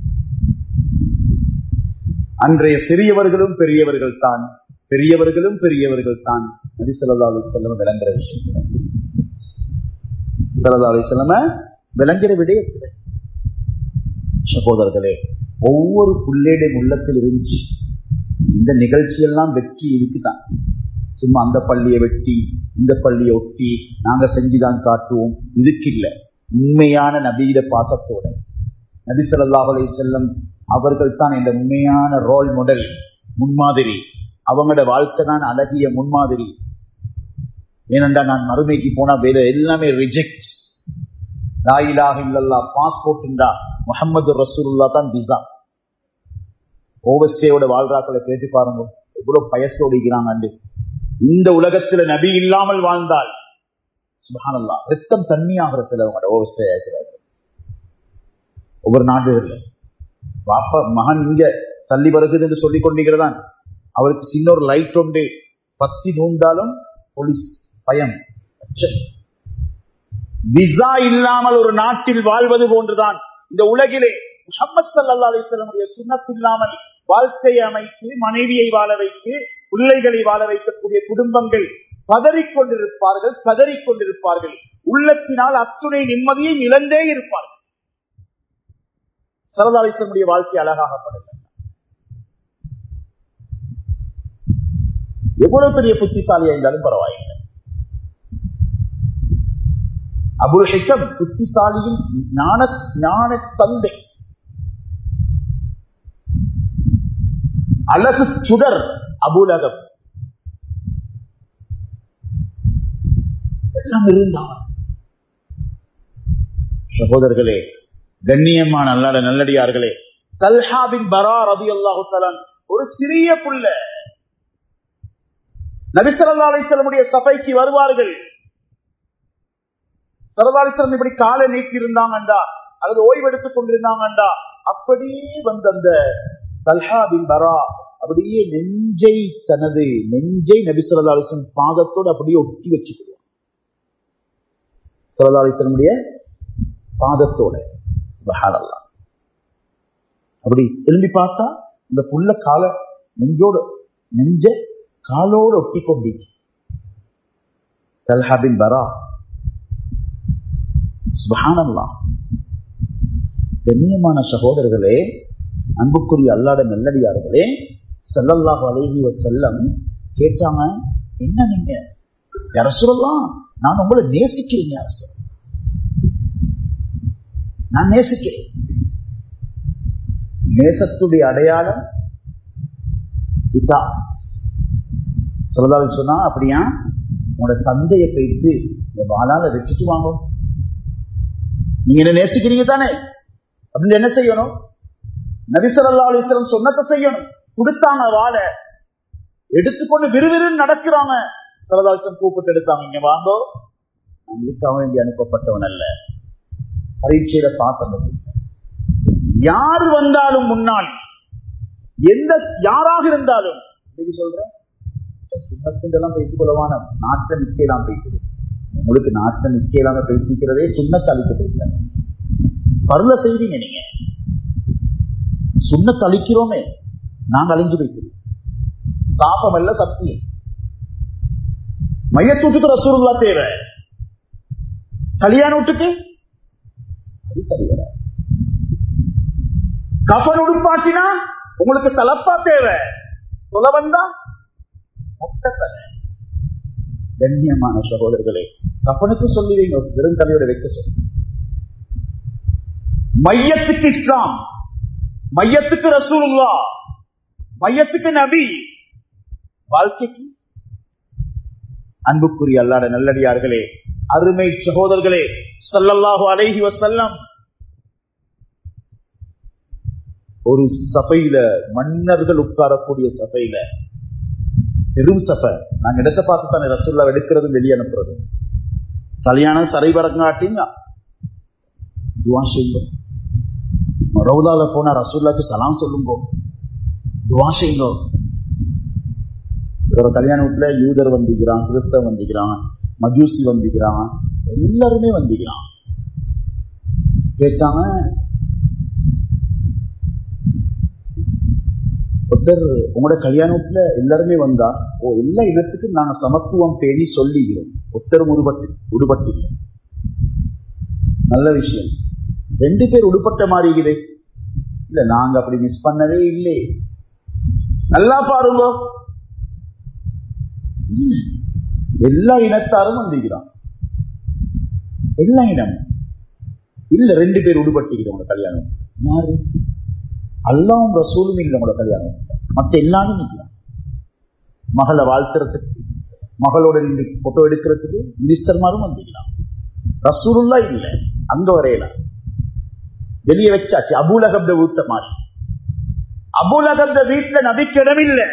அன்றைய சிறியவர்களும் பெரியவர்கள் தான் பெரியவர்களும் பெரியவர்கள் தான் நபி ஸல்லல்லாஹு அலைஹி வஸல்லம் விளங்குற விஷயம் ஸல்லல்லாஹு அலைஹி வஸல்லம் விளங்குற விடயத்தில் சகோதரர்களே ஒவ்வொரு புள்ளேடைய உள்ளத்தில் இருந்துச்சு இந்த நிகழ்ச்சியெல்லாம் வெற்றி இருக்குதான் சும்மா அந்த பள்ளியை வெட்டி இந்த பள்ளியை ஒட்டி நாங்க செஞ்சுதான் காட்டுவோம் இதுக்கு இல்ல உண்மையான நபீட பாசத்தோட நபி ஸல்லல்லாஹு அலைஹி வஸல்லம் அவர்கள் தான் இந்த உண்மையான ரோல் மாடல் முன்மாதிரி அவங்களோட வாழ்க்கை தான் அழகிய முன்மாதிரி ஏனென்றா நான் மறுமைக்கு போனா வேற எல்லாமே ரிஜெக்ட் லாயிலாக இல்லல்லா பாஸ்போர்ட் இருந்தா முகமது ரசூலுல்லா தான் விசா ஓவர்ஸ்டேயோட வாழ்றாக்களை கேட்டு பாருங்க எவ்வளவு பயத்தோடு இருக்கிறாங்க இந்த உலகத்துல நபி இல்லாமல் வாழ்ந்தால் சுபஹானல்லா ரத்தம் தண்ணியாகிற சிலவங்க ஓவர்ஸ்டே ஆகிறார்கள் ஒவ்வொரு நாடுகள்ல பாப்பா மகன் இங்க தள்ளி வருகிறது என்று சொல்லிக் கொண்டிருக்கிறதான் அவருக்கு சின்ன ஒரு லைட் ஒன்று பத்தி நூந்தாலும் போலீஸ் பயம் அச்சம் விசா இல்லாமல் ஒரு நாட்டில் வாழ்வது போன்றுதான் இந்த உலகிலே முகமது சல்லா அலிஸ்லமுடைய சுண்ணத் இல்லாமல் வாழ்க்கையை அமைத்து மனைவியை வாழ வைத்து பிள்ளைகளை வாழ வைக்கக்கூடிய குடும்பங்கள் பதறிக்கொண்டிருப்பார்கள் கதறிக்கொண்டிருப்பார்கள் உள்ளத்தினால் அத்துணை நிம்மதியை இழந்தே இருப்பார்கள் சரதாலிசனுடைய வாழ்க்கை அழகாகப்படல எவ்வளவு பெரிய புத்திசாலியா இருந்தாலும் பரவாயில்லை அபுல் ஹிக்கம் புத்திசாலியின் ஞான ஞான தந்தை அழகு சுடர் அபுலகம் எல்லாம் இருந்தான் சகோதரர்களே கண்ணியமான நல்ல நல்லடியார்களே தல்ஹாபின் பரா ரபி அல்லாஹு ஒரு சிறிய புள்ள நபிசல்லா அலிஸ்லமுடைய சபைக்கு வருவார்கள் சரதாலிஸ்லம் இப்படி காலை நீக்கி இருந்தாங்கண்டா அல்லது ஓய்வெடுத்துக் கொண்டிருந்தாங்கண்டா அப்படியே வந்த அந்த தல்ஹாபின் பரா அப்படியே நெஞ்சை தனது நெஞ்சை நபி சரதாலிஸ்லம் பாதத்தோடு அப்படியே ஒட்டி வச்சுக்குவான் சரதாலிஸ்லமுடைய பாதத்தோட பஹாலல்லா அப்படி திரும்பி பார்த்தா இந்த புள்ள கால நெஞ்சோடு நெஞ்ச காலோடு ஒட்டி கொண்டிச்சு தல்ஹாபின் பரா சுபஹானல்லா கண்ணியமான சகோதரர்களே அன்புக்குரிய அல்லாட நல்லடியார்களே செல்லல்லாஹு அலைஹி செல்லம் கேட்டாங்க என்ன நீங்க யார சொல்லலாம் நான் உங்களை நேசிக்கிறேன் யார சொல்ல நான் நேசிக்கிறேன் நேசத்துடைய அடையாளம் இதா சொல்லதாலும் சொன்னா அப்படியா உங்களோட தந்தையை போயிட்டு இந்த வாழால வச்சுட்டு வாங்க நீங்க என்ன நேசிக்கிறீங்க தானே அப்படின்னு என்ன செய்யணும் நபிசல்லா அலிஸ்லம் சொன்னத்தை செய்யணும் கொடுத்தாங்க வாழ எடுத்துக்கொண்டு விறுவிறுன்னு நடக்கிறாங்க சரதாசன் கூப்பிட்டு எடுத்தாங்க இங்க வாங்கோ இதுக்காக வேண்டி அனுப்பப்பட்டவன் அல்ல பரீட்சையில பாசம் யார் வந்தாலும் முன்னால் எந்த யாராக இருந்தாலும் இன்னைக்கு சொல்றேன் சுண்ணத்துலாம் பேசிக் கொள்ளவான நாட்டை நிச்சயம் பேசுது உங்களுக்கு நாட்டை நிச்சயம் பேசிக்கிறதே சுண்ணத்தை அழிக்க பேசுறாங்க பருள செய்வீங்க நீங்க சுண்ணத்தை அழிக்கிறோமே நாங்க அழிஞ்சு வைக்கிறோம் சாபம் அல்ல சக்தி மையத்தூட்டுக்கு ரசூருல்லா தேவை கல்யாண வீட்டுக்கு அது சரி வராது கபன் உடுப்பாட்டினா உங்களுக்கு தலப்பா தேவை சொல்ல வந்தா மொட்டை தலை கண்ணியமான சகோதரர்களே கப்பனுக்கு சொல்லி வைங்க வெறும் தலையோட வைக்க சொல்லி மையத்துக்கு இஸ்லாம் மையத்துக்கு ரசூலுல்லா மையத்துக்கு நபி வாழ்க்கைக்கு அன்புக்குரிய அல்லாட நல்லடியார்களே அருமை சகோதரர்களே சல்லல்லாஹு அலைஹி வசல்லம் ஒரு சபையில மன்னர்கள் உட்காரக்கூடிய சபையில பெரும் சபை நாங்க இடத்தை பார்த்து தானே ரசூல்லா எடுக்கிறது வெளியே அனுப்புறது கல்யாணம் சரை வரங்காட்டிங்க துவா செய்யுங்க ரவுதால போனா ரசூல்லாக்கு சலாம் சொல்லுங்க துவா செய்யுங்க ஒரு கல்யாண வீட்டுல யூதர் வந்திக்கிறான் கிறிஸ்தவன் வந்திக்கிறான் மஜூசி வந்திக்கிறான் எல்லாருமே வந்திக்கிறான் கேட்டாங்க ஒருத்தர் உங்களோட கல்யாணத்துல எல்லாருமே வந்தா ஓ எல்லா இனத்துக்கும் நாங்க சமத்துவம் பேணி சொல்லிக்கிறோம் ஒருத்தர் உருபட்டு உடுபட்டு இல்லை. நல்ல விஷயம் ரெண்டு பேர் உடுப்பட்ட மாறிக்குது இல்ல நாங்க அப்படி மிஸ் பண்ணவே இல்லை நல்லா பாருங்க இல்ல. எல்லா இனத்தாரும் வந்திருக்கிறான் எல்லா இனம் இல்ல ரெண்டு பேர் உடுபட்டிக்கிறோம் உங்க கல்யாணம் யாரு அல்லாவும் ரசூலும் இல்லை உங்களோட கல்யாணம் மத்த எல்லாரும் நிற்கிறான் மகளை வாழ்த்துறதுக்கு மகளோட நின்று போட்டோ எடுக்கிறதுக்கு மினிஸ்டர்மாரும் வந்துக்கலாம் ரசூலுல்லா இல்ல அந்த வரையில வெளியே வச்சாச்சு அபுலகப்த ஊத்த மாதிரி அபுலகப்த வீட்டுல நபிக்கு இடமில்லை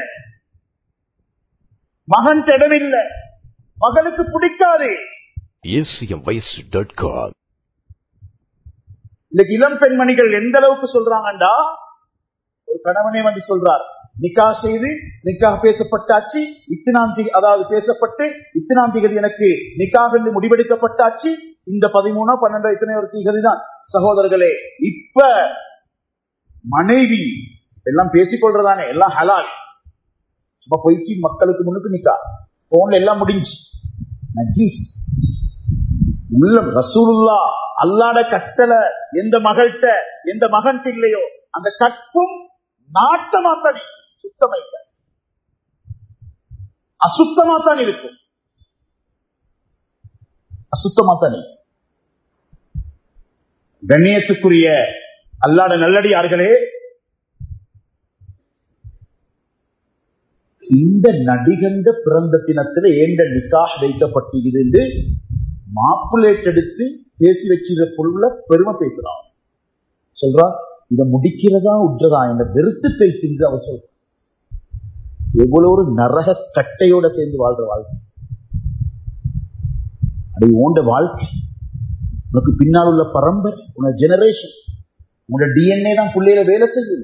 மகன் இடமில்லை மகளுக்கு பிடிக்காது acmvoice.com இன்னைக்கு இளம் பெண்மணிகள் எந்த அளவுக்கு சொல்றாங்கண்டா ஒரு கணவனே வந்து சொல்றார் நிக்கா செய்து நிக்கா பேசப்பட்டாச்சு இத்தனாம் தேதி அதாவது பேசப்பட்டு இத்தனாம் தேதி எனக்கு நிக்காக என்று முடிவெடுக்கப்பட்டாச்சு இந்த பதிமூணா பன்னெண்டா இத்தனை ஒரு தீகதி தான் சகோதரர்களே இப்ப மனைவி எல்லாம் பேசிக்கொள்றதானே எல்லாம் ஹலால் சும்மா போயிட்டு மக்களுக்கு முன்னுக்கு நிக்கா போன்ல எல்லாம் முடிஞ்சு நஜீஸ் உள்ளம் ரசூலுல்லா அல்லாட கட்டளை எந்த மகள்கிட்ட எந்த மகன் இல்லையோ அந்த கற்பும் நாட்டமா தான் சுத்தமைக்க அசுத்தமா தான் இருக்கும் அசுத்தமா தான் இருக்கும். கண்ணியத்துக்குரிய அல்லாட நல்லடியார்களே இந்த நடிகண்ட பிறந்த தினத்துல ஏண்ட நிக்காஹ் வைக்கப்பட்டிருக்கிறது என்று மாப்புலேட் எடுத்து பேசி வச்சிருக்க பொருள்ல பெருமை பேசுறான் சொல்றா இத முடிக்கிறதா உற்றதா என்ன வெறுத்து பேசின்று அவர் சொல்ற எவ்வளவு ஒரு நரக கட்டையோட சேர்ந்து வாழ்ற வாழ்க்கை அது ஓண்ட வாழ்க்கை உனக்கு பின்னால் உள்ள பரம்பரை உன ஜெனரேஷன் உன்னோட டிஎன்ஏ தான் பிள்ளையில வேலை செய்யும்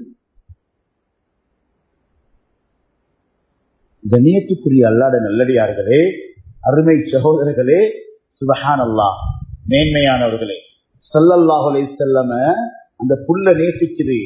கண்ணியத்துக்குரிய அல்லாட நல்லடியார்களே அருமை சகோதரர்களே சுபஹான் அல்லா மேன்மையானவர்களே சல்லல்லாஹுலே செல்லம அந்த புல்ல நேசிக்குது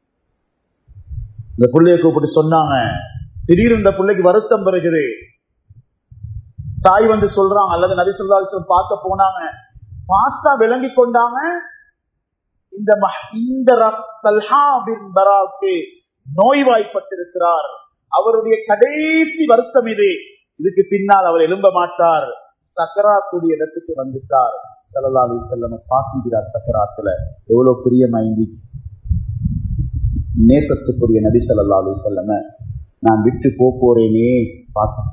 இந்த புள்ளைய கூப்பிட்டு சொன்னாங்க திடீர்னு இந்த பிள்ளைக்கு வருத்தம் பெறுகிறது தாய் வந்து சொல்றாங்க அல்லது நபி சொல்லாசம் பார்க்க போனாங்க பார்த்தா விளங்கி கொண்டாங்க இந்த மஹ்- இந்த ரப்- தல்ஹா பின் பராக்கு நோய்வாய்ப்பட்டிருக்கிறார் அவருடைய கடைசி வருத்தம் இது இதுக்கு பின்னால் அவர் எழும்ப மாட்டார் சக்கராத்துடைய இடத்துக்கு வந்துட்டார் சல்லா அலி செல்லம பாக்குகிறார் சக்கராத்துல எவ்வளவு பெரிய மைந்தி நேசத்துக்குரிய நபி ஸல்லல்லாஹு அலைஹி செல்லம நான் விட்டு போ போறேனே பார்த்தேன்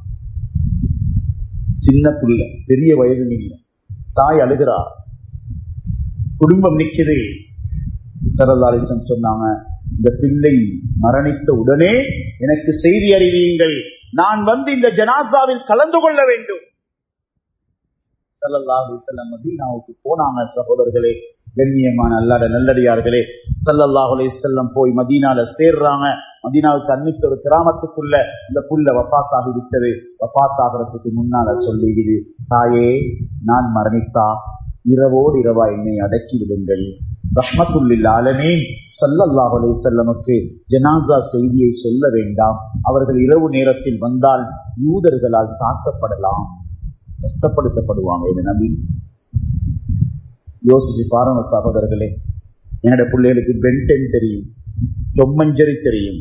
சின்ன புள்ள பெரிய வயது இல்லை தாய் அழுகிறா குடும்பம் நிக்குது சரதாலிசன் சொன்னாங்க இந்த பிள்ளை மரணித்த உடனே எனக்கு செய்தி அறிவியுங்கள் நான் வந்து இந்த ஜனாசாவில் கலந்து கொள்ள வேண்டும் ஸல்லல்லாஹு அலைஹி வஸல்லம் மதீனாவுக்கு போனாங்க சகோதரர்களே கண்ணியமான அல்லாட நல்லடியார்களே ஸல்லல்லாஹு அலைஹி வஸல்லம் போய் மதீனால சேர்றாங்க மதீனாவுக்கு அன்னித்த ஒரு கிராமத்துக்குள்ள இந்த புல்ல வபாத்தாகி விட்டது வபாத்தாகிறதுக்கு முன்னால சொல்லுகிறது தாயே நான் மரணித்தா இரவோடு இரவா என்னை அடக்கி விடுங்கள் ரஹ்மத்துல்லில் ஆலமே சல்லல்லாஹு அலைஹி வஸல்லமுக்கு ஜனாசா செய்தியை சொல்ல வேண்டாம் அவர்கள் இரவு நேரத்தில் வந்தால் யூதர்களால் தாக்கப்படலாம் கஷ்டப்படுத்தப்படுவாங்க இது நபி யோசிச்சு பாருங்க சகோதரர்களே என்னோட பிள்ளைகளுக்கு பென்டென் தெரியும் தொம்மஞ்சரி தெரியும்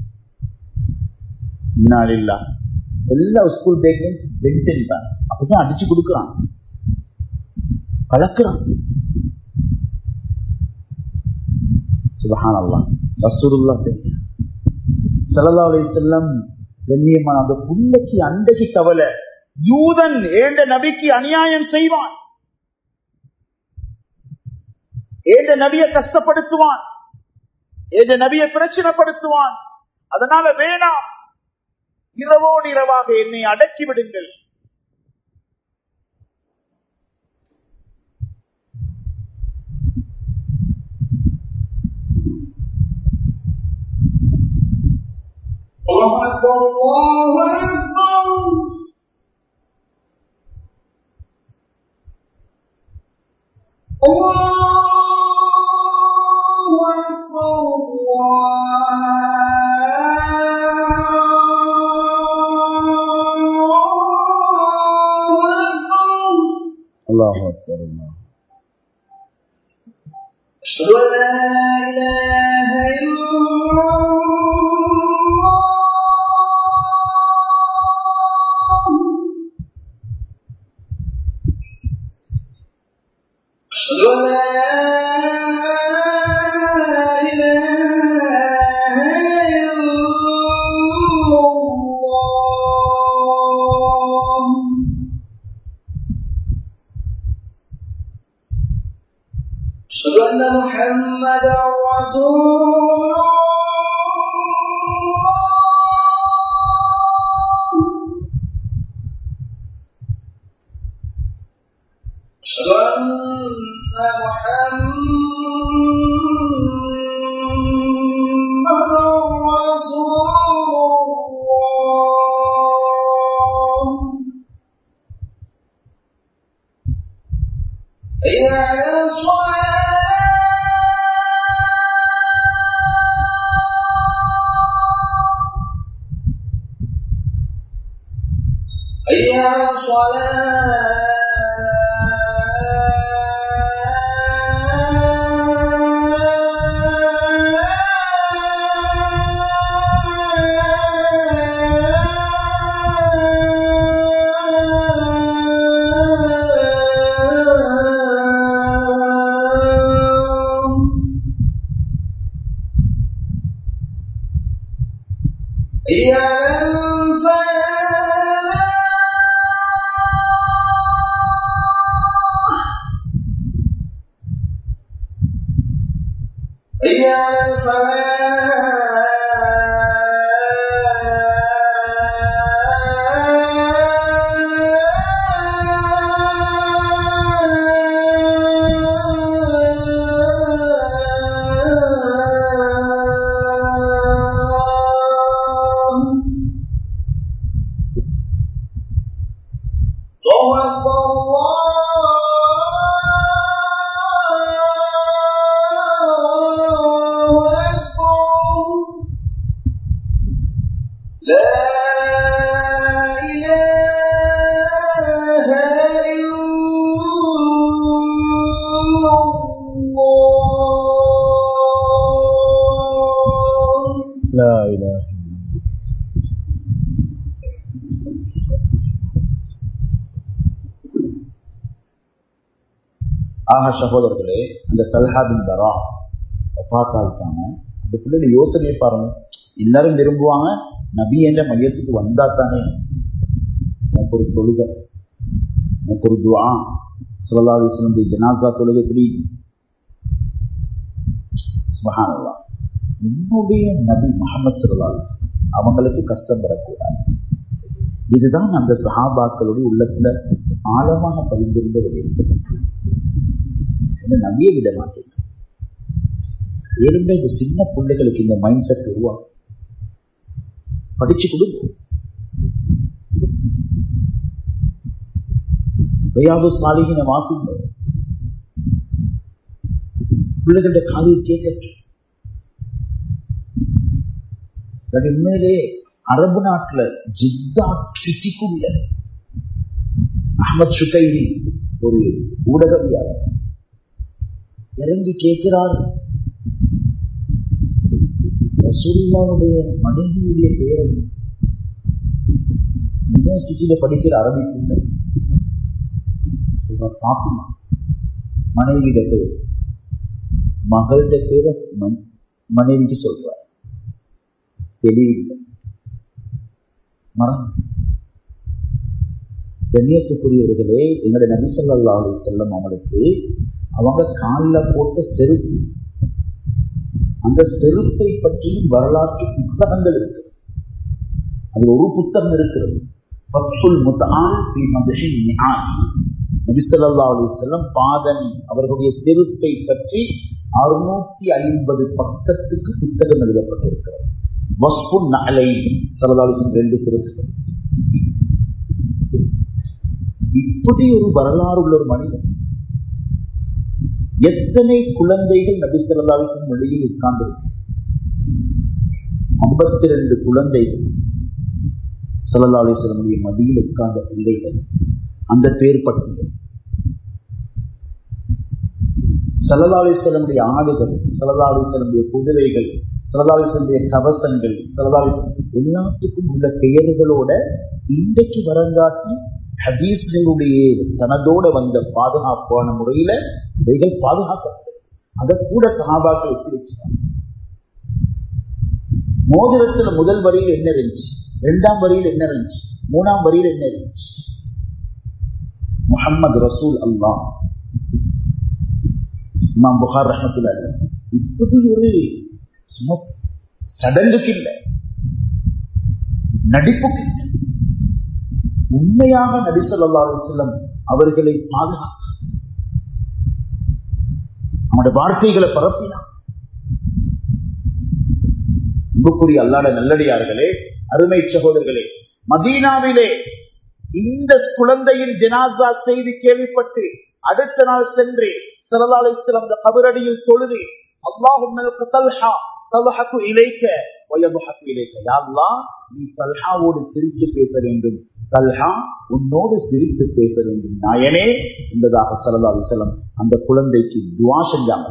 இன்னாலில்லா எல்லா ஸ்கூல் பேக்லையும் பென்டென் தான் அப்பதான் அடிச்சு கொடுக்குறான் கலக்குறான் சுபஹான் அல்லா ரசூலுல்லா தெரியும் சல்லா அலி செல்லம் கண்ணியமான அந்த புள்ளைக்கு அண்டைக்கு கவலை யூதன் ஏண்ட நபிக்கு அநியாயம் செய்வான் ஏண்ட நபிய கஷ்டப்படுத்துவான் ஏண்ட நபிய பிரச்சனைப்படுத்துவான் அதனால வேணாம் இரவோடு இரவாக என்னை அடக்கி விடுங்கள் الله أكبر الله أكبر الله أكبر الله أكبر அல்லாஹ் அக்பர் அல்லாஹ் أشهد أن لا إله إلا الله أشهد أن لا إله إلا الله أشهد أن محمدا رسول الله أشهد أن محمدا رسول الله حي على الصلاة حي على الصلاة هي هي على الفلاح الله أكبر الله أكبر لا إله إلا الله லா இலாஹ ஆக சகோதரர்களே அந்த தல்ஹாபின் பரா பார்த்தாங்க அந்த பிள்ளைங்க யோசனையை பாருங்க எல்லாரும் விரும்புவாங்க நபி என்ற மையத்துக்கு வந்தா தானே எனக்கு ஒரு தொழுகை எனக்கு ஒரு துவா சுல்லா அலிஸ்லமுடைய ஜனாசா தொழுகை எப்படி சுபஹானல்லா என்னுடைய நபி முகமது சல்லா அவங்களுக்கு கஷ்டம் வரக்கூடாது இதுதான் அந்த சஹாபாக்களுடைய உள்ளத்துல ஆழமாக பதிந்திருந்த ஒரு எண்ணம். என்ன நம்பிய விட மாட்டேன் ஏழுமே இந்த சின்ன பிள்ளைகளுக்கு இந்த மைண்ட் செட் உருவாகும் படிச்சு கொடுங்க ரியாது சாலிகின வாசிங்க பிள்ளைகளுடைய காலையை கேட்கட்டும் அது உண்மையிலே அரபு நாட்டுல ஜித்தா சிட்டிக்குள்ள அஹமத் சுகைரி ஒரு ஊடகவியாளர் இறங்கி கேட்கிறார் ரசூல்லாவுடைய மனைவியுடைய பெயர் என்ன? யூனிவர்சிட்டியில படிக்கிற அரபி பிள்ளை சொல்றா, பாத்திமா மனைவியிட பெயர் மகளோட பேரை மன்- மனைவிக்கு சொல்றார் தெளிவில்லை மறந்து கண்ணியத்துக்குரியவர்களே எங்களுடைய நபி ஸல்லல்லாஹு அலைஹி வஸல்லம் அவங்களுக்கு அவங்க காலில் போட்ட செருப்பு அந்த செருப்பை பற்றியும் வரலாற்று புத்தகங்கள் இருக்கு அது ஒரு புத்தகம் இருக்கிறது ஃபத்ஹுல் முத்ஆன் ஃபீ மத்ஹி நிஆன் நபி ஸல்லல்லாஹு அலைஹி வஸல்லம் பாதனி அவர்களுடைய செருப்பை பற்றி அறுநூத்தி ஐம்பது பக்கத்துக்கு புத்தகம் எழுதப்பட்டிருக்கிறது வஸ்பு நலை ஸல்லல்லாஹு அலைஹி வஸல்லம் ரெண்டு செருப்புகள் இப்படி ஒரு வரலாறு உள்ள ஒரு மனிதன் எத்தனை குழந்தைகள் நபி ஸல்லல்லாஹு அலைஹி வஸல்லம் வெளியில் உட்கார்ந்திருக்கு ஐம்பத்தி ரெண்டு குழந்தைகள் ஸல்லல்லாஹு அலைஹி வஸல்லமுடைய மடியில் உட்கார்ந்த பிள்ளைகள் அந்த பேர் பட்டியல் ஸல்லல்லாஹு அலைஹி வஸல்லமுடைய ஆடுகள் ஸல்லல்லாஹு அலைஹி வஸல்லமுடைய குதிரைகள் ஸல்லல்லாஹு அலைஹி வஸல்லமுடைய கவசங்கள் ஸல்லல்லாஹு அலைஹி வஸல்லம் எல்லாத்துக்கும் உள்ள பெயர்களோட இன்றைக்கு வரங்காட்டி ஹதீஸ்களுடைய தனதோட வந்த பாதுகாப்பான முறையில இவைகள் பாதுகாக்கப்பட்டது அதை கூட சகாபாக்கள் எப்படி வச்சுட்டாங்க மோதிரத்துல முதல் வரியில் என்ன இருந்துச்சு இரண்டாம் வரியில் என்ன இருந்துச்சு மூணாம் வரியில் என்ன இருந்துச்சு முஹம்மது ரசூல் அல்லாஹ் இமாம் புகார் ரஹமத்துல இப்படி ஒரு சும்மா சடங்குக்கு இல்லை நடிப்புக்கு இல்லை உண்மையாக நபி ஸல்லல்லாஹு அலைஹி வஸல்லம் அவர்களை பாதுகாத்தார் அவனுடைய வார்த்தைகளை பரப்பினார் அன்புக்குரிய அல்லாட நல்லடியார்களே அருமை சகோதரர்களே மதீனாவிலே இந்த குழந்தையின் ஜனாசா செய்தி கேள்விப்பட்டு அடுத்த நாள் சென்று சரதாலை சிறந்த கபரடியில் தொழுது அல்லாஹும் தல்ஹா தல்ஹக்கு இலைக்க வயதுஹக்கு இலைக்க யா அல்லாஹ் நீ தல்ஹாவோடு சிரித்து பேச வேண்டும் தல்ஹா உன்னோடு சிரித்து பேச வேண்டும் நாயனே என்பதாக சரதா அலிசலம் அந்த குழந்தைக்கு துவா செஞ்சாங்க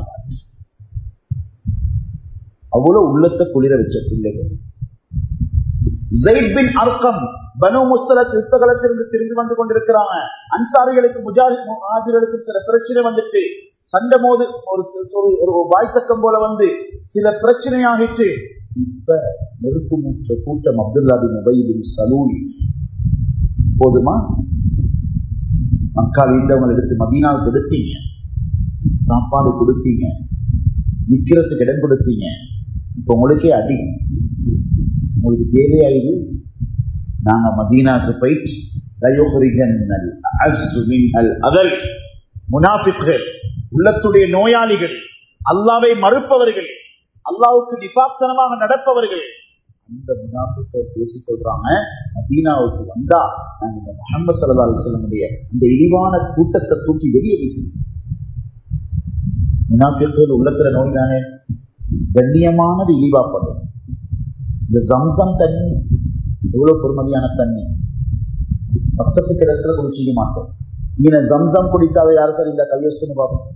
அவ்வளவு உள்ளத்தை குளிர வச்ச பிள்ளைகள் ஜெயித் பின் அர்க்கம் பனு முஸ்தலத் யுத்தகலத்திலிருந்து திரும்பி வந்து கொண்டிருக்கிறாங்க அன்சாரிகளுக்கு முஜாஹித் முஹாஜிர்களுக்கு சில பிரச்சனை வந்துட்டு சண்டை மோது ஒரு ஒரு ஒரு வாய்த்தக்கம் போல வந்து சில பிரச்சனை ஆகிட்டு இப்ப நெருப்பு மூற்ற கூட்டம் அப்துல்லா பின் உபை பின் சலூலி போதுமா மக்கள் இருந்தவங்க எடுத்து மதீனாவுக்கு எடுத்தீங்க சாப்பாடு கொடுத்தீங்க நிக்கிறதுக்கு இடம் கொடுத்தீங்க இப்ப உங்களுக்கே அடி உங்களுக்கு தேவையா இது நாங்க மதீனாக்கு போயிட்டு லயுஹ்ரிஜன்னல் அஸ்ஸு மின்ஹல் அதல் முனாஃபிக்கள் உள்ளத்துடைய நோயாளிகள் அல்லாவை மறுப்பவர்கள் அல்லாவுக்கு நிபாப்தனமாக நடப்பவர்கள் அந்த முனாஃபிக்கள் பேசிக் கொள்றாங்க மதீனாவுக்கு வந்தா நாங்க இந்த முகமது சல்லா அலிஸ்லமுடைய இந்த இழிவான கூட்டத்தை தூக்கி வெளியே வீசணும் முனாஃபிக்கள் உள்ளத்துல நோய் தானே கண்ணியமானது இழிவாப்படும் இந்த ஜம்சம் தண்ணி எவ்வளவு பொறுமதியான தண்ணி பக்கத்து கிடத்துல குடிச்சிக்க மாட்டோம் நீங்க ஜம்சம் குடிக்காத யார் சார் இந்த கையொசுன்னு பார்ப்போம்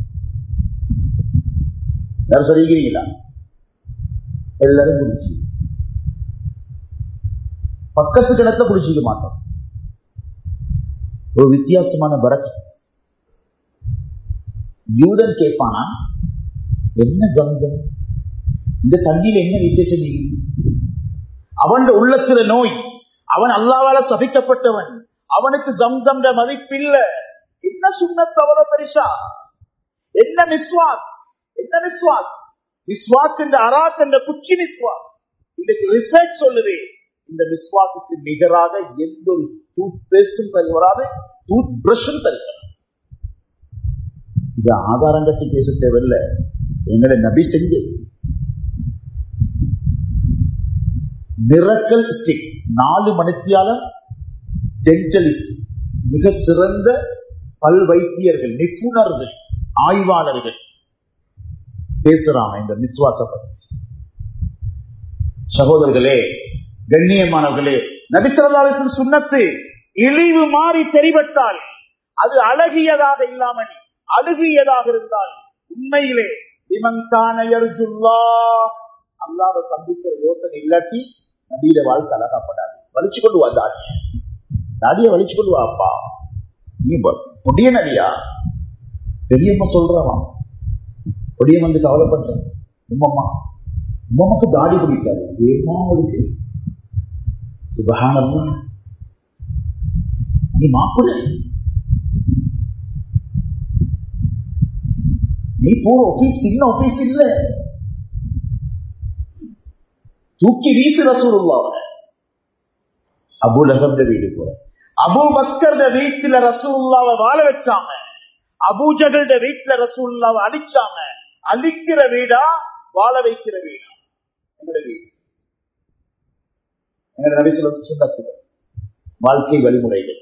யார் சொல்லிக்கிறீங்களா எல்லாரும் குடிச்சு பக்கத்து கிடத்துல குடிச்சிக்க மாட்டோம் ஒரு வித்தியாசமான பரத் யூதன் கேட்பானா என்ன ஜம்சம் இந்த தண்ணியில என்ன விசேஷம் இருக்கு? அவன் உள்ளத்துல நோய் அவன் அல்லாவால சபிக்கப்பட்டவன் அவனுக்கு ஜம்சம்ட மதிப்பில்ல என்ன சுண்ணத் அவ்வளவு பெருசா என்ன விஸ்வாஸ் என்ன விஸ்வாஸ் விஸ்வாஸ் என்ற அராத் என்ற குச்சி விஸ்வாஸ் இன்னைக்கு ரிசர்ச் சொல்லுது இந்த விஸ்வாசத்துக்கு நிகராக எந்த ஒரு டூத் பேஸ்டும் சரி வராது டூத் பிரஷும் சரி வராது. இது ஆதாரங்கத்தை பேச தேவையில்ல எங்களை நபி செஞ்சது மிரக்கல் ஸ்டிக் நாலு மணித்தியாலம் டென்டலிஸ்ட் மிக சிறந்த பல் வைத்தியர்கள் நிபுணர்கள் ஆய்வாளர்கள் பேசுறாங்க இந்த விசுவாச பத்தி சகோதரர்களே கண்ணியமானவர்களே நபிசரதாரத்தின் சுண்ணத்து இழிவு மாறி தெரிவட்டால் அது அழகியதாக இல்லாமல் அழுகியதாக இருந்தால் உண்மையிலே இமங்கான யர்ஜுல்லா அல்லாவை சந்திக்கிற யோசனை இல்லாட்டி நபியில வாழ்க்கை அழகாப்படாது வலிச்சு கொண்டு வா தாடிய தாடிய வலிச்சு கொண்டு வா அப்பா நீ பொடிய நடியா பெரியம்மா சொல்றவான் பொடியன் வந்து கவலைப்படுற உம்மம்மா உம்மம்மாக்கு தாடி பிடிக்காது ஏமா அவளுக்கு சுபகானம்மா நீ மாப்பிள்ள நீ போற ஆபீஸ் சின்ன ஆபீஸ் இல்ல தூக்கி வீசு ரசூலுல்லாவ அபு லஹப்த வீடு போற அபு பக்கர்த வீட்டுல ரசூலுல்லாவ வாழ வச்சாங்க அபூஜகல்ட வீட்டுல ரசூலுல்லாவ அழிச்சாங்க அழிக்கிற வீடா வாழ வைக்கிற வீடா எங்களோட வீடு எங்களோட நபிசுல சுண்ணத்துகள் வாழ்க்கை வழிமுறைகள்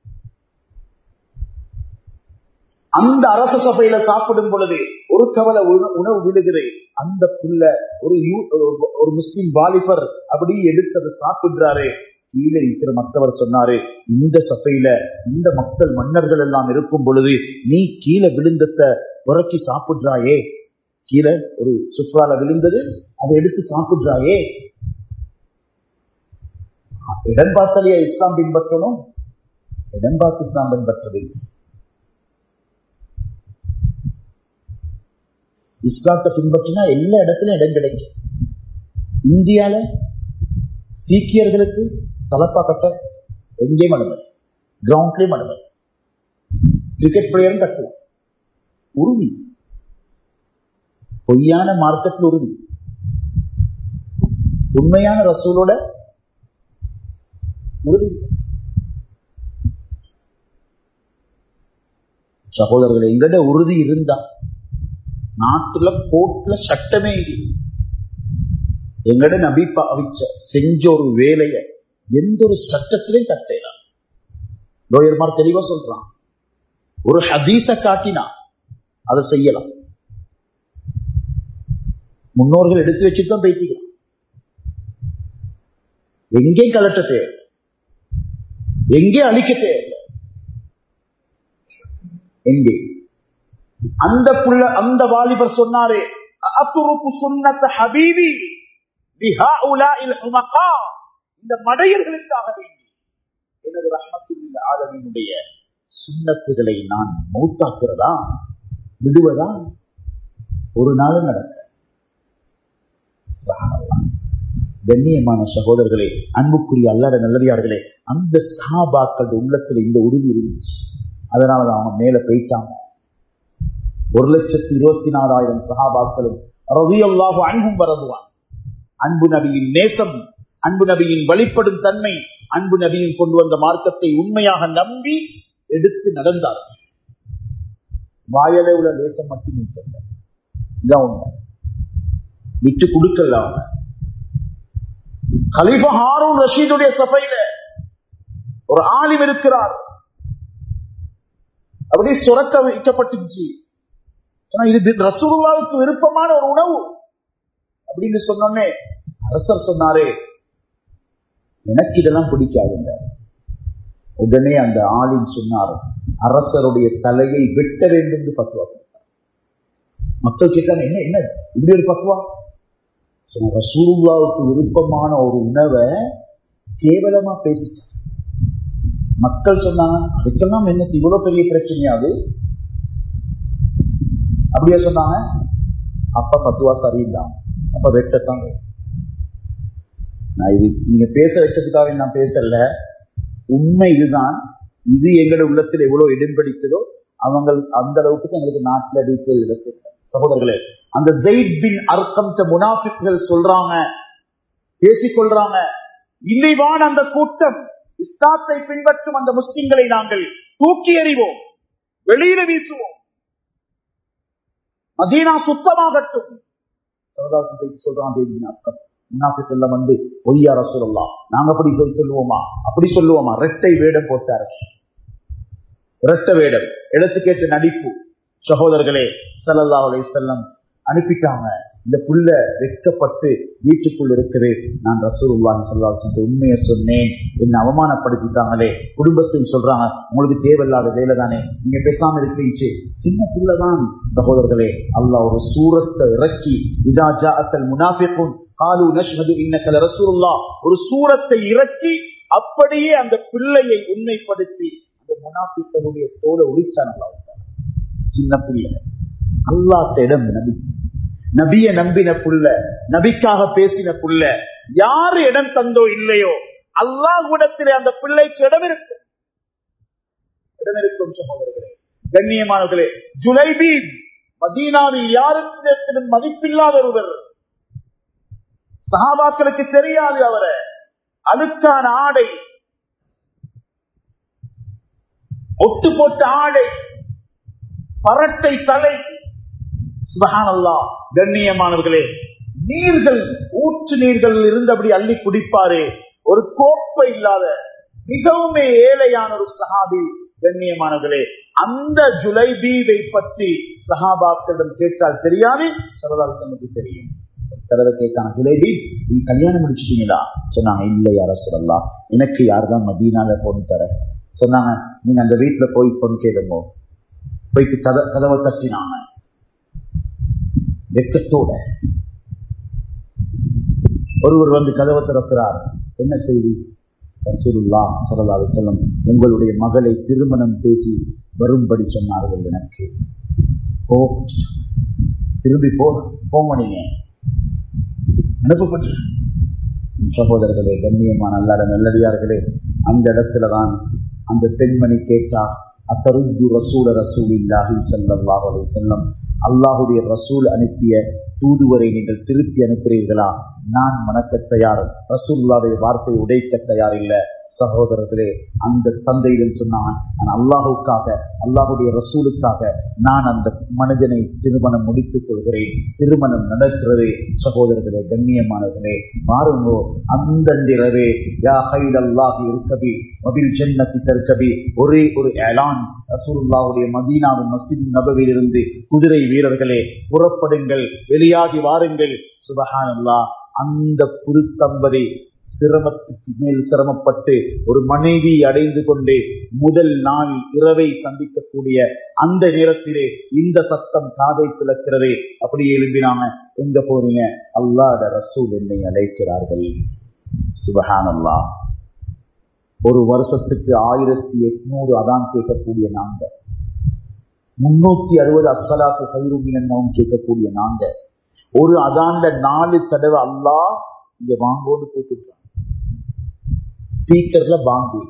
அந்த அரச சபையில சாப்பிடும் பொழுது ஒரு கவலை உண- உணவு விழுகிறது அந்த புள்ள ஒரு யூ- ஒரு- ஒரு முஸ்லிம் வாலிபர் அப்படி எடுத்து அதை சாப்பிடுறாரு கீழே இருக்கிற மற்றவர் சொன்னாரு இந்த சபையில இந்த மக்கள் மன்னர்கள் எல்லாம் இருக்கும் பொழுது நீ கீழே விழுந்தத்தை புரட்டி சாப்பிடுறாயே கீழே ஒரு சுற்றால விழுந்தது அதை எடுத்து சாப்பிடுறாயே இடம் பார்த்தாலேயே இஸ்லாம் பின்பற்றணும் இடம் பார்த்து இஸ்லாம் பின்பற்றதில்லை இஸ்லாத்தை பின்பற்றினா எல்லா இடத்துலயும் இடம் கிடைக்கும் இந்தியால சீக்கியர்களுக்கு தலப்பா கட்ட எங்கேயும் அனுமதி கிரவுண்ட்லயும் அனுமதி கிரிக்கெட் பிளேயரும் கட்டுவோம் உறுதி பொய்யான மார்க்கத்தில் உறுதி உண்மையான ரசூலோட உறுதி சகோதரர்கள் எங்கட உறுதி இருந்தா நாட்டுல கோர்ட்ல சட்டமே இல்லை எங்கட நபி பாவிச்ச செஞ்ச ஒரு வேலைய எந்த ஒரு சட்டத்திலையும் தட்டலாம் லோயர்மார் தெளிவா சொல்றான் ஒரு ஹதீஸ காட்டினா அதை செய்யலாம் முன்னோர்கள் எடுத்து வச்சுட்டு தான் பேசிக்கலாம் எங்கே கலட்ட தேவை எங்கே அழிக்க தேவை எங்கே அந்த புள்ள அந்த வாலிபர் சொன்னாரே அத்துருப்பு சுன்னத்த ஹபீபி பிஹாஉலாஇல் ஹுமகா இந்த மடையர்களுக்காக வேண்டி எனது ரஹ்மத்துல்லில் ஆலமீனுடைய சுன்னத்துகளை நான் மௌத்தாக்குறதா விடுவதா ஒரு நாள் நடக்க சுப்ஹானல்லாஹ். கண்ணியமான சகோதரர்களே அன்புக்குரிய அல்லாத நல்லடியார்களே அந்த சஹாபாக்கள் உள்ளத்துல இந்த உறுதி இருந்துச்சு அதனால தான் அவங்க மேல போயிட்டாங்க ஒரு லட்சத்தி இருபத்தி நாலாயிரம் சகாபாக்களும் ரவியல்லாஹு அன்பும் வரதுவான் அன்பு நபியின் நேசம் அன்பு நபியின் வழிபடும் தன்மை அன்பு நபியின் கொண்டு வந்த மார்க்கத்தை உண்மையாக நம்பி எடுத்து நடந்தார் வாயளவுல நேசம் மட்டுமே சொல்ல இதான் உண்மை விட்டு கொடுக்கல அவங்க கலிஃபா ஹாரூன் ரஷீதுடைய சபையில ஒரு ஆலிம் இருக்கிறார் அப்படியே சுரக்க வைக்கப்பட்டுச்சு சொன்னா, இது ரசூலுல்லாவுக்கு விருப்பமான ஒரு உணவு அப்படின்னு சொன்னோன்னே அரசர் சொன்னாரே எனக்கு இதெல்லாம் பிடிக்காதுங்க உடனே அந்த ஆளின் சொன்னார் அரசருடைய தலையை வெட்ட வேண்டும் என்று பத்துவா கொடுத்தார். மக்கள் கேட்டாங்க என்ன என்ன இப்படி ஒரு பத்துவா சொன்ன ரசூலுல்லாவுக்கு விருப்பமான ஒரு உணவை கேவலமா பேசிச்சு மக்கள் சொன்னாங்க அதுக்கெல்லாம் என்ன இவ்வளவு பெரிய பிரச்சனையா அது அப்படியே சொன்னாங்க அப்ப பத்துவா சரியில்லாம் அப்ப வெட்டத்தான் வேணும். நான் இது நீங்க பேச வச்சதுக்காக நான் பேசல உண்மை இதுதான் இது எங்களோட உள்ளத்தில் எவ்வளவு இடம் பிடித்ததோ அவங்க அந்த அளவுக்கு எங்களுக்கு நாட்டுல டீட்டெயில் இருக்கு சகோதரர்களே அந்த ஜெயித் பின் அர்க்கம் முனாஃபிக்கள் சொல்றாங்க பேசிக்கொள்றாங்க இல்லைவான் அந்த கூட்டம் இஸ்லாத்தை பின்பற்றும் அந்த முஸ்லிம்களை நாங்கள் தூக்கி எறிவோம் வெளியில வீசுவோம் மதீனா சுத்தமாகட்டும் சரதாசி போய் சொல்றான் தேவியின் அர்த்தம் முன்னாஃபிக் எல்லாம் வந்து பொய்யார சொல்லலாம் நாங்க அப்படி போய் சொல்லுவோமா அப்படி சொல்லுவோமா ரெட்டை வேடம் போட்டாரு இரட்ட வேடம் இடத்துக்கேற்ற நடிப்பு சகோதரர்களே ஸல்லல்லாஹு அலைஹி வஸல்லம் அனுப்பிட்டாங்க இந்த புள்ள வெட்கப்பட்டு வீட்டுக்குள் இருக்குது நான் ரசூலுல்லாஹி ஸல்லல்லாஹு அலைஹி வஸல்லம் உண்மையை சொன்னேன் என்ன அவமானப்படுத்திட்டாங்களே குடும்பத்தில் சொல்றாங்க உங்களுக்கு தேவையில்லாத வேலை தானே நீங்க பேசாம இருக்கீங்க சின்ன புள்ளதான் சகோதரர்களே அல்லாஹ் ஒரு சூரத்தை இறக்கி இதா ஜாஅத்தல் முனாஃபிகுன் காலு நஷ்ஹது இன்னக லரசூலுல்லாஹ் ஒரு சூரத்தை இறக்கி அப்படியே அந்த பிள்ளையை உண்மைப்படுத்தி அந்த முனாஃபிக்களுடைய தோலை ஒளிச்சான் அல்லாஹ் சின்ன பிள்ளை அல்லாத்த இடம் நபி நபிய நம்பின புள்ள நபிக்காக பேசின புள்ள யாரு இடம் தந்தோ இல்லையோ அல்லாஹ்விடத்திலே அந்த பிள்ளைக்கு இடம் இருக்கும் இடம் இருக்கும் சகோதரர்களே கண்ணியமானவர்களே ஜுலைபி மதீனாவில் யாருக்கும் மதிப்பில்லாத ஒருவர் சஹாபாக்களுக்கு தெரியாது அவரை அழுக்கான ஆடை ஒட்டு போட்ட ஆடை பரட்டை தலை சுபஹானல்லா கண்ணியமானவர்களே நீர்கள் ஊற்று நீர்கள் இருந்தபடி அள்ளி குடிப்பாரு ஒரு கோப்பை இல்லாத மிகவும் ஏழையான ஒரு சஹாபி கண்ணியமானவர்களே அந்த ஜுலைபீவை பற்றி சஹாபாக்களிடம் கேட்டால் தெரியாது சரதாசனுக்கு தெரியும் தடவை கேட்டாங்க ஜுலைபி நீங்க கல்யாணம் முடிச்சிட்டீங்களா சொன்னாங்க இல்லை யார சொல்லலாம் எனக்கு யாருதான் மதீனால பொண்ணு தர சொன்னாங்க நீங்க அந்த வீட்டுல போய் பொண்ணு கேளுங்க போயிட்டு கத கதவை தட்டினாங்க வெக்கத்தோட ஒருவர் வந்து கதவை திறக்கிறார் என்ன செய்தி ரசூலுல்லா சொல்லலாது செல்லம் உங்களுடைய மகளை திருமணம் பேசி வரும்படி சொன்னார்கள் எனக்கு ஓ திரும்பி போ போங்க நீங்க அனுப்பப்பட்டு சகோதரர்களே கண்ணியமான அல்லாத நல்லடியார்களே அந்த இடத்துலதான் அந்த பெண்மணி கேட்டா அத்தருஜு ரசூல ரசூல் இல்லாஹி சல்லாஹ் அலி செல்லம் அல்லாஹுடைய ரசூல் அனுப்பிய தூதுவரை நீங்கள் திருப்பி அனுப்புறீர்களா நான் மணக்க தயார் ரசூல்லாவுடைய வார்த்தை உடைக்க தயார் இல்லை சகோதரர்களே அந்த தந்தையிடம் சொன்னான் நான் அல்லாஹுக்காக அல்லாஹுடைய ரசூலுக்காக நான் அந்த மனிதனை திருமணம் முடித்துக் கொள்கிறேன் திருமணம் நடக்கிறதே சகோதரர்களே கண்ணியமானவர்களே பாருங்கோ அந்த இரவே யா ஹைல் அல்லாஹி இருக்கபி மபில் ஜன்னத்தி தற்கபி ஒரே ஒரு ஏலான் ரசூலுல்லாவுடைய மதீனாவின் மஸ்ஜித் நபவிலிருந்து குதிரை வீரர்களே புறப்படுங்கள் வெளியாகி வாருங்கள் சுபஹானல்லா அந்த புதுத்தம்பதி சிரமத்துக்கு மேல் சிரமப்பட்டு ஒரு மனைவி அடைந்து கொண்டு முதல் நாள் இரவை சந்திக்கக்கூடிய அந்த நேரத்திலே இந்த சத்தம் காதை பிளக்கிறதே அப்படியே எழுப்பினாங்க எங்க போறீங்க அல்லாத ரசூல் என்னை அழைக்கிறார்கள் சுபஹானல்லா ஒரு வருஷத்துக்கு ஆயிரத்தி எட்நூறு அதான் கேட்கக்கூடிய நாங்க முன்னூத்தி அறுபது அஸ்வலாக்கு கைருமினவும் கேட்கக்கூடிய நாங்க ஒரு அதாண்ட நாலு தடவை அல்லா இங்க வாங்கோன்னு கூப்பிட்டு ஸ்பீக்கர்ல பாங்கு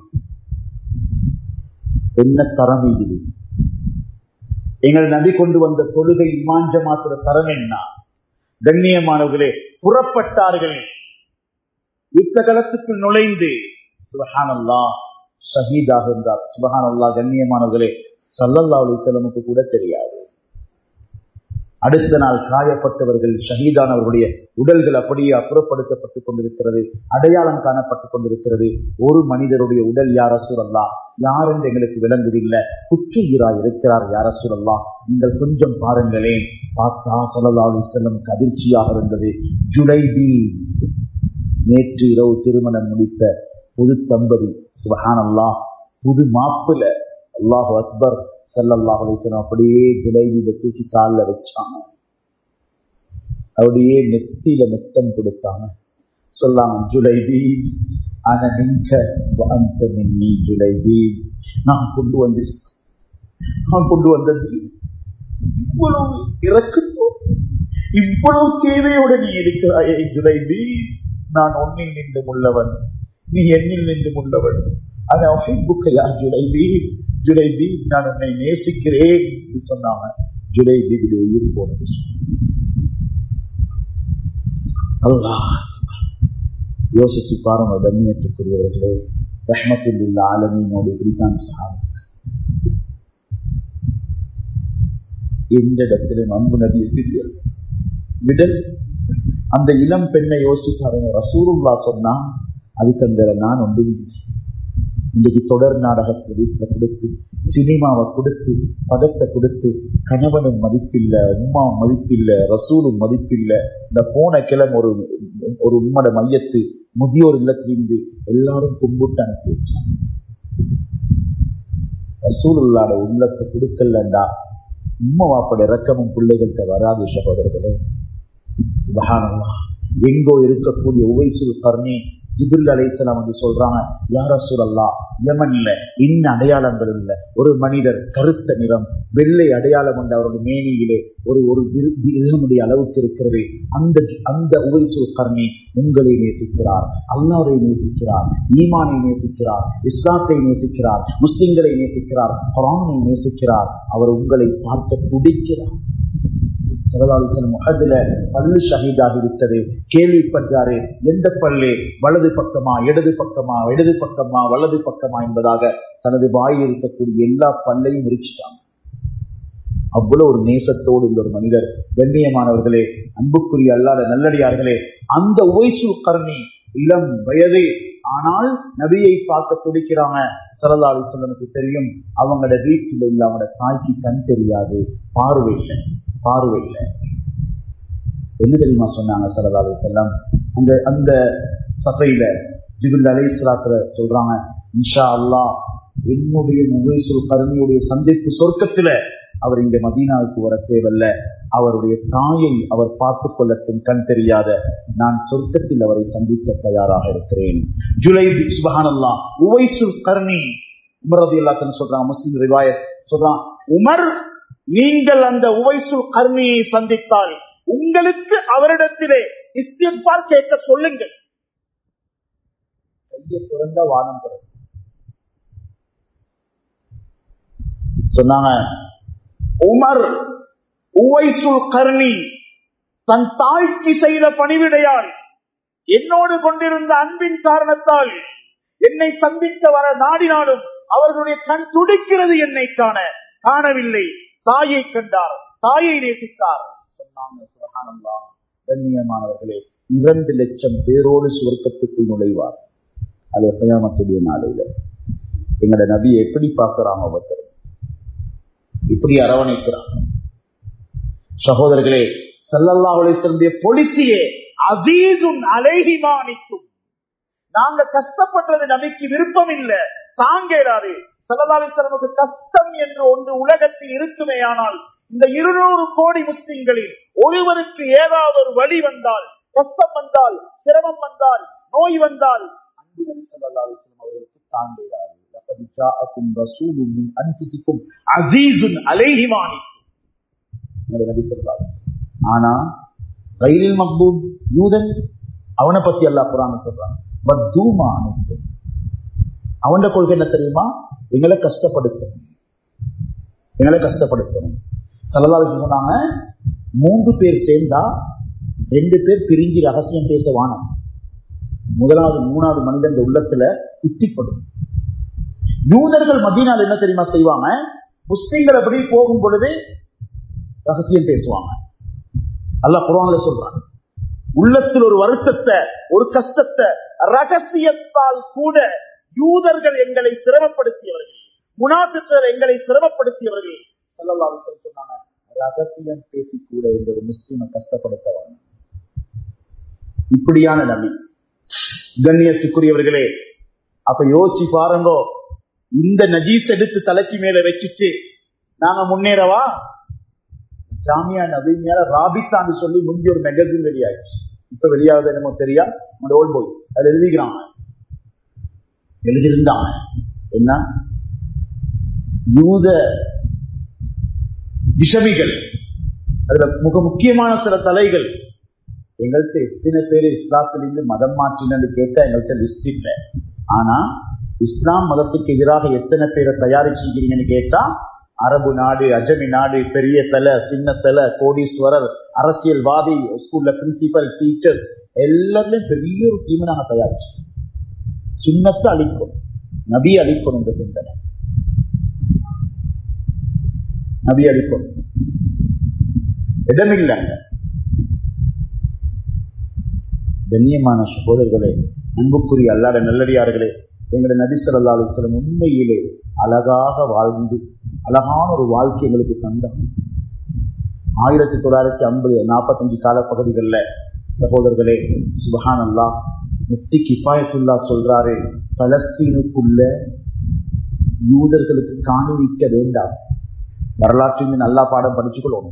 என்ன தரம் இது எங்கள் நபி கொண்டு வந்த தொழுகை இமாஞ்ச மாத்திர தரம் என்ன கண்ணியமானவர்களே புறப்பட்டார்கள் யுத்த களத்துக்குள் நுழைந்து சுபஹானல்லா ஷஹீதாக இருந்தார் சுபஹானல்லா கண்ணியமானவர்களே சல்லல்லா அலிசலமுக்கு கூட தெரியாது அடுத்த நாள் காயப்பட்டவர்கள் ஷஹீதானவர்களுடைய உடல்கள் அப்படியே அப்புறப்படுத்தப்பட்டுக் கொண்டிருக்கிறது அடையாளம் காணப்பட்டுக் கொண்டிருக்கிறது ஒரு மனிதருடைய உடல் யார சூழல்லா யார் என்று எங்களுக்கு விளங்குதில்லை குற்றுயிராய் இருக்கிறார் யார சூழல்லா நீங்கள் கொஞ்சம் பாருங்களேன் பார்த்தா சல்லா அலி செல்லமுக்கு அதிர்ச்சியாக இருந்தது ஜுலைபி நேற்று இரவு திருமணம் முடித்த புது தம்பதி சுபஹானல்லா புது மாப்பிள்ள அல்லாஹு அக்பர் சல்லல்லாஹ் அலிஸ்லாம் அப்படியே ஜுலைபியில தூக்கி காலில் வச்சாங்க அப்படியே நெத்தியில முத்தம் கொடுத்தாங்க சொல்லாங்க ஜுலைபி ஆனா நின்ற அந்த மின்னி ஜுலைபி நான் கொண்டு வந்து நான் கொண்டு வந்தது இவ்வளவு இறக்கத்தோ இவ்வளவு தேவையோட நீ இருக்கிறாயே ஜுலைபி நான் ஒன்னில் நின்று உள்ளவன் நீ என்னில் நின்று உள்ளவன் அதை புக்கையா ஜுலைபி ஜுலைபி நான் உன்னை நேசிக்கிறேன் என்று சொன்னாங்க ஜுலைபி உயிர் போனது அல்லாஹ் யோசிச்சு பாருங்க கண்ணியத்துக்குரியவர்களே ரஹ்மத்தில் உள்ள ஆலமீனோடு இப்படித்தான் சஹாபா எந்த இடத்துல அன்பு நதியை விடல் அந்த இளம் பெண்ணை யோசிக்காருங்க ரசூருல்லா சொன்னா அதுக்கு அந்த நான் ஒன்று இன்றைக்கு தொடர் நாடகத்தை வீட்டில் கொடுத்து சினிமாவை கொடுத்து பதத்தை கொடுத்து கணவனும் மதிப்பில்ல உமாவும் மதிப்பில்ல ரசூலும் மதிப்பில்ல இந்த போன கிழமை ஒரு ஒரு உம்மட மையத்து முதியோர் இல்லத்திலிருந்து எல்லாரும் கும்பிட்டு அனுப்பி வச்சாங்க ரசூலுல்லாட உள்ளத்தை கொடுக்கலண்டா உம்மா வாப்பட இறக்கமும் பிள்ளைகள்கிட்ட வராது சகோதரர்களே சுபஹானல்லாஹ். எங்கோ இருக்கக்கூடிய உவைசுல் கர்ணி ஜிபுல் அலைசலாம் வந்து சொல்றாங்க யார சூழல்லா யமன்ல இன்ன அடையாளங்கள் இல்ல ஒரு மனிதர் கருத்த நிறம் வெள்ளை அடையாளம் கொண்ட அவருடைய மேனியிலே ஒரு ஒரு திருமுடைய அளவுக்கு இருக்கிறது அந்த அந்த உவைசுல் கர்ணி உங்களை நேசிக்கிறார் அல்லாவை நேசிக்கிறார் ஈமானை நேசிக்கிறார் இஸ்லாத்தை நேசிக்கிறார் முஸ்லிம்களை நேசிக்கிறார் குரானை நேசிக்கிறார் அவர் உங்களை பார்க்க துடிக்கிறார் முகத்துல பல்லு ஷஹீதாகி விட்டது கேள்விப்பட்டாரு எந்த பல்லு வலது பக்கமா இடது பக்கமா இடது பக்கமா வலது பக்கமா என்பதாக தனது வாயில் இருக்கக்கூடிய எல்லா பல்லையும் முறிச்சிட்டாங்க அவ்வளவு ஒரு நேசத்தோடு உள்ள ஒரு மனிதர் கண்ணியமானவர்களே அன்புக்குரிய அல்லாத நல்லடியார்களே அந்த உவைசு கர்ணி இளம் வயது ஆனால் நபியை பார்க்க துடிக்கிறாங்க சரதா அலிசல்லனுக்கு தெரியும் அவங்களோட வீட்டில் உள்ள அவங்களோட தாய்க்கு கண் தெரியாது பார்வை இல்லை பார்வை இல்லை என்ன தெரியுமா சொன்னாங்க சரதா அலிசல்லாம் அந்த அந்த சபையில ஜிபுல் அலை சொல்றாங்க இன்ஷா அல்லாஹ் என்னுடைய முகைசுல் கருணையுடைய சந்திப்பு சொர்க்கத்துல அவர் இங்க மதீனாவுக்கு வர தேவையில்ல அவருடைய தாயை அவர் பார்த்துக் கொள்ளட்டும் கண் தெரியாத நான் சொர்க்கத்தில் அவரை சந்திக்க தயாராக இருக்கிறேன் ஜூலை சுபஹானல்லா உவைசுல் கர்ணி உமர் ரதி அல்லாத்தன் சொல்றாங்க முஸ்லிம் ரிவாயத் சொல்றான் உமர் நீங்கள் அந்த உவைசுல் கர்ணியை சந்தித்தால் உங்களுக்கு அவரிடத்திலே இஸ்திஃபார் கேட்க சொல்லுங்கள் கையை திறந்த வானம் திறந்து சொன்னாங்க உமர் உவைசுல் கர்ணி தன் தாய்க்கு செய்த பணிவிடையால் என்னோடு கொண்டிருந்த அன்பின் காரணத்தால் என்னை சந்திக்க வர நாடினாலும் அவர்களுடைய கண் துடிக்கிறது என்னை காண காணவில்லை தாயை கண்டார் தாயை நேசித்தார் சொன்னாங்க சுபஹானல்லாஹ். கண்ணியமானவர்களே இரண்டு லட்சம் பேரோடு சுவர்க்கத்துக்குள் நுழைவார் அது கயாமத்துடைய நாளையில எங்களோட நபியை எப்படி பார்க்கிறாங்க ஒருத்தர் இப்படி அரவணைக்கிறாங்க சகோதரர்களே சல்லல்லா உலகத்தினுடைய பொலிசியே அசீசும் அலைகிமானிக்கும் நாங்க கஷ்டப்படுறது நபிக்கு விருப்பம் இல்ல தாங்கேடாது சல்லல்லாஹு கஷ்டம் என்று ஒன்று உலகத்தில் இருக்குமே ஆனால் இந்த இருநூறு கோடி முஸ்லிம்களில் ஒருவருக்கு ஏதாவது ஒரு வழி வந்தால் கஷ்டம் வந்தால் சிரமம் வந்தால் நோய் வந்தால் அன்பு நபி ஸல்லல்லாஹு அலைஹி வஸல்லம் அவர்களுக்கு தாங்கேடாது லகத் ஜாஅக்கும் ரசூலும் மின் அன்ஃபுசிக்கும் அஸீஸுன் அலைஹி மா அனித்தும் நபி ஸல்லல்லாஹு அலைஹி வஸல்லம். ஆனா ரயிலில் மக்பூல் யூதன் அவனை பத்தி அல்லாஹ் குரான் சொல்றான் வத்தூமா அனைத்தும் அவன் கொள்கை என்ன தெரியுமா எங்களை கஷ்டப்படுத்தணும் எங்களை கஷ்டப்படுத்தணும் சல்லல்லாஹு சொன்னாங்க மூன்று பேர் சேர்ந்தா ரெண்டு பேர் பிரிஞ்சு ரகசியம் பேச வானம் முதலாவது மூணாவது மனிதன் உள்ளத்துல குத்திப்படும் யூதர்கள் மதீனால என்ன தெரியுமா செய்வாங்க முஸ்லிம்கள் அப்படி போகும் பொழுது ரகசியம் பேசுவாங்க அல்லாஹ் குரான்ல சொல்றாங்க உள்ளத்தில் ஒரு வருத்தத்தை ஒரு கஷ்டத்தை ரகசியத்தால் கூட யூதர்கள் எங்களை சிரமப்படுத்தியவர்கள் முனாபித்தர் எங்களை சிரமப்படுத்தியவர்கள் ஸல்லல்லாஹு அலைஹி வஸல்லம் சொன்னாங்க ரகசியம் பேசி கூட இந்த ஒரு முஸ்லிமை கஷ்டப்படுத்தவாங்க இப்படியான நபி கண்ணியத்துக்குரியவர்களே அப்ப யோசி பாருங்கோ இந்த நஜீஸ் எடுத்து தலைக்கு மேல வச்சுட்டு நாங்க முன்னேறவா ஜாமியா நபி மேல ராபித்தான்னு சொல்லி முந்தி ஒரு மெகசின் வெளியாச்சு இப்ப வெளியாகுது என்னமோ தெரியா நம்ம ஓல் போய் அதுல எழுதிக்கிறாங்க எழுதியிருந்தாங்க என்ன யூத விஷமிகள் அதுல மிக முக்கியமான சில தலைகள் எங்கள்கிட்ட எத்தனை பேர் இஸ்லாத்திலிருந்து மதம் மாற்றினு கேட்டா எங்கள்கிட்ட லிஸ்ட் இல்லை ஆனா இஸ்லாம் மதத்துக்கு எதிராக எத்தனை பேரை தயாரிச்சிருக்கீங்கன்னு கேட்டா அரபு நாடு அஜமி நாடு பெரிய தலை சின்ன தலை கோடீஸ்வரர் அரசியல்வாதி ஸ்கூல்ல பிரின்சிபல் டீச்சர் எல்லாத்துலயும் பெரிய ஒரு டீம் நாங்க தயாரிச்சோம் சுண்ணத்தை அழிக்கணும் நபி அழிக்கணும் இந்த சிந்தனை நபி அழிக்கணும் இடமில்லை கண்ணியமான சகோதரர்களே அன்புக்குரிய அல்லாத நல்லடியார்களே எங்களுடைய நபி ஸல்லல்லாஹு அலைஹி வஸல்லம் உண்மையிலே அழகாக வாழ்ந்து அழகான ஒரு வாழ்க்கை எங்களுக்கு தந்தாங்க ஆயிரத்தி தொள்ளாயிரத்தி ஐம்பது நாற்பத்தஞ்சு காலப்பகுதிகளில் சகோதரர்களே சுபஹான் அல்லாஹ் முஃப்தி கிஃபாயத்துல்லா சொல்றாரு பலஸ்தீனுக்குள்ள யூதர்களுக்கு காணிவிக்க வேண்டாம் வரலாற்றில் நல்லா பாடம் படிச்சுக்கொள்ளணும்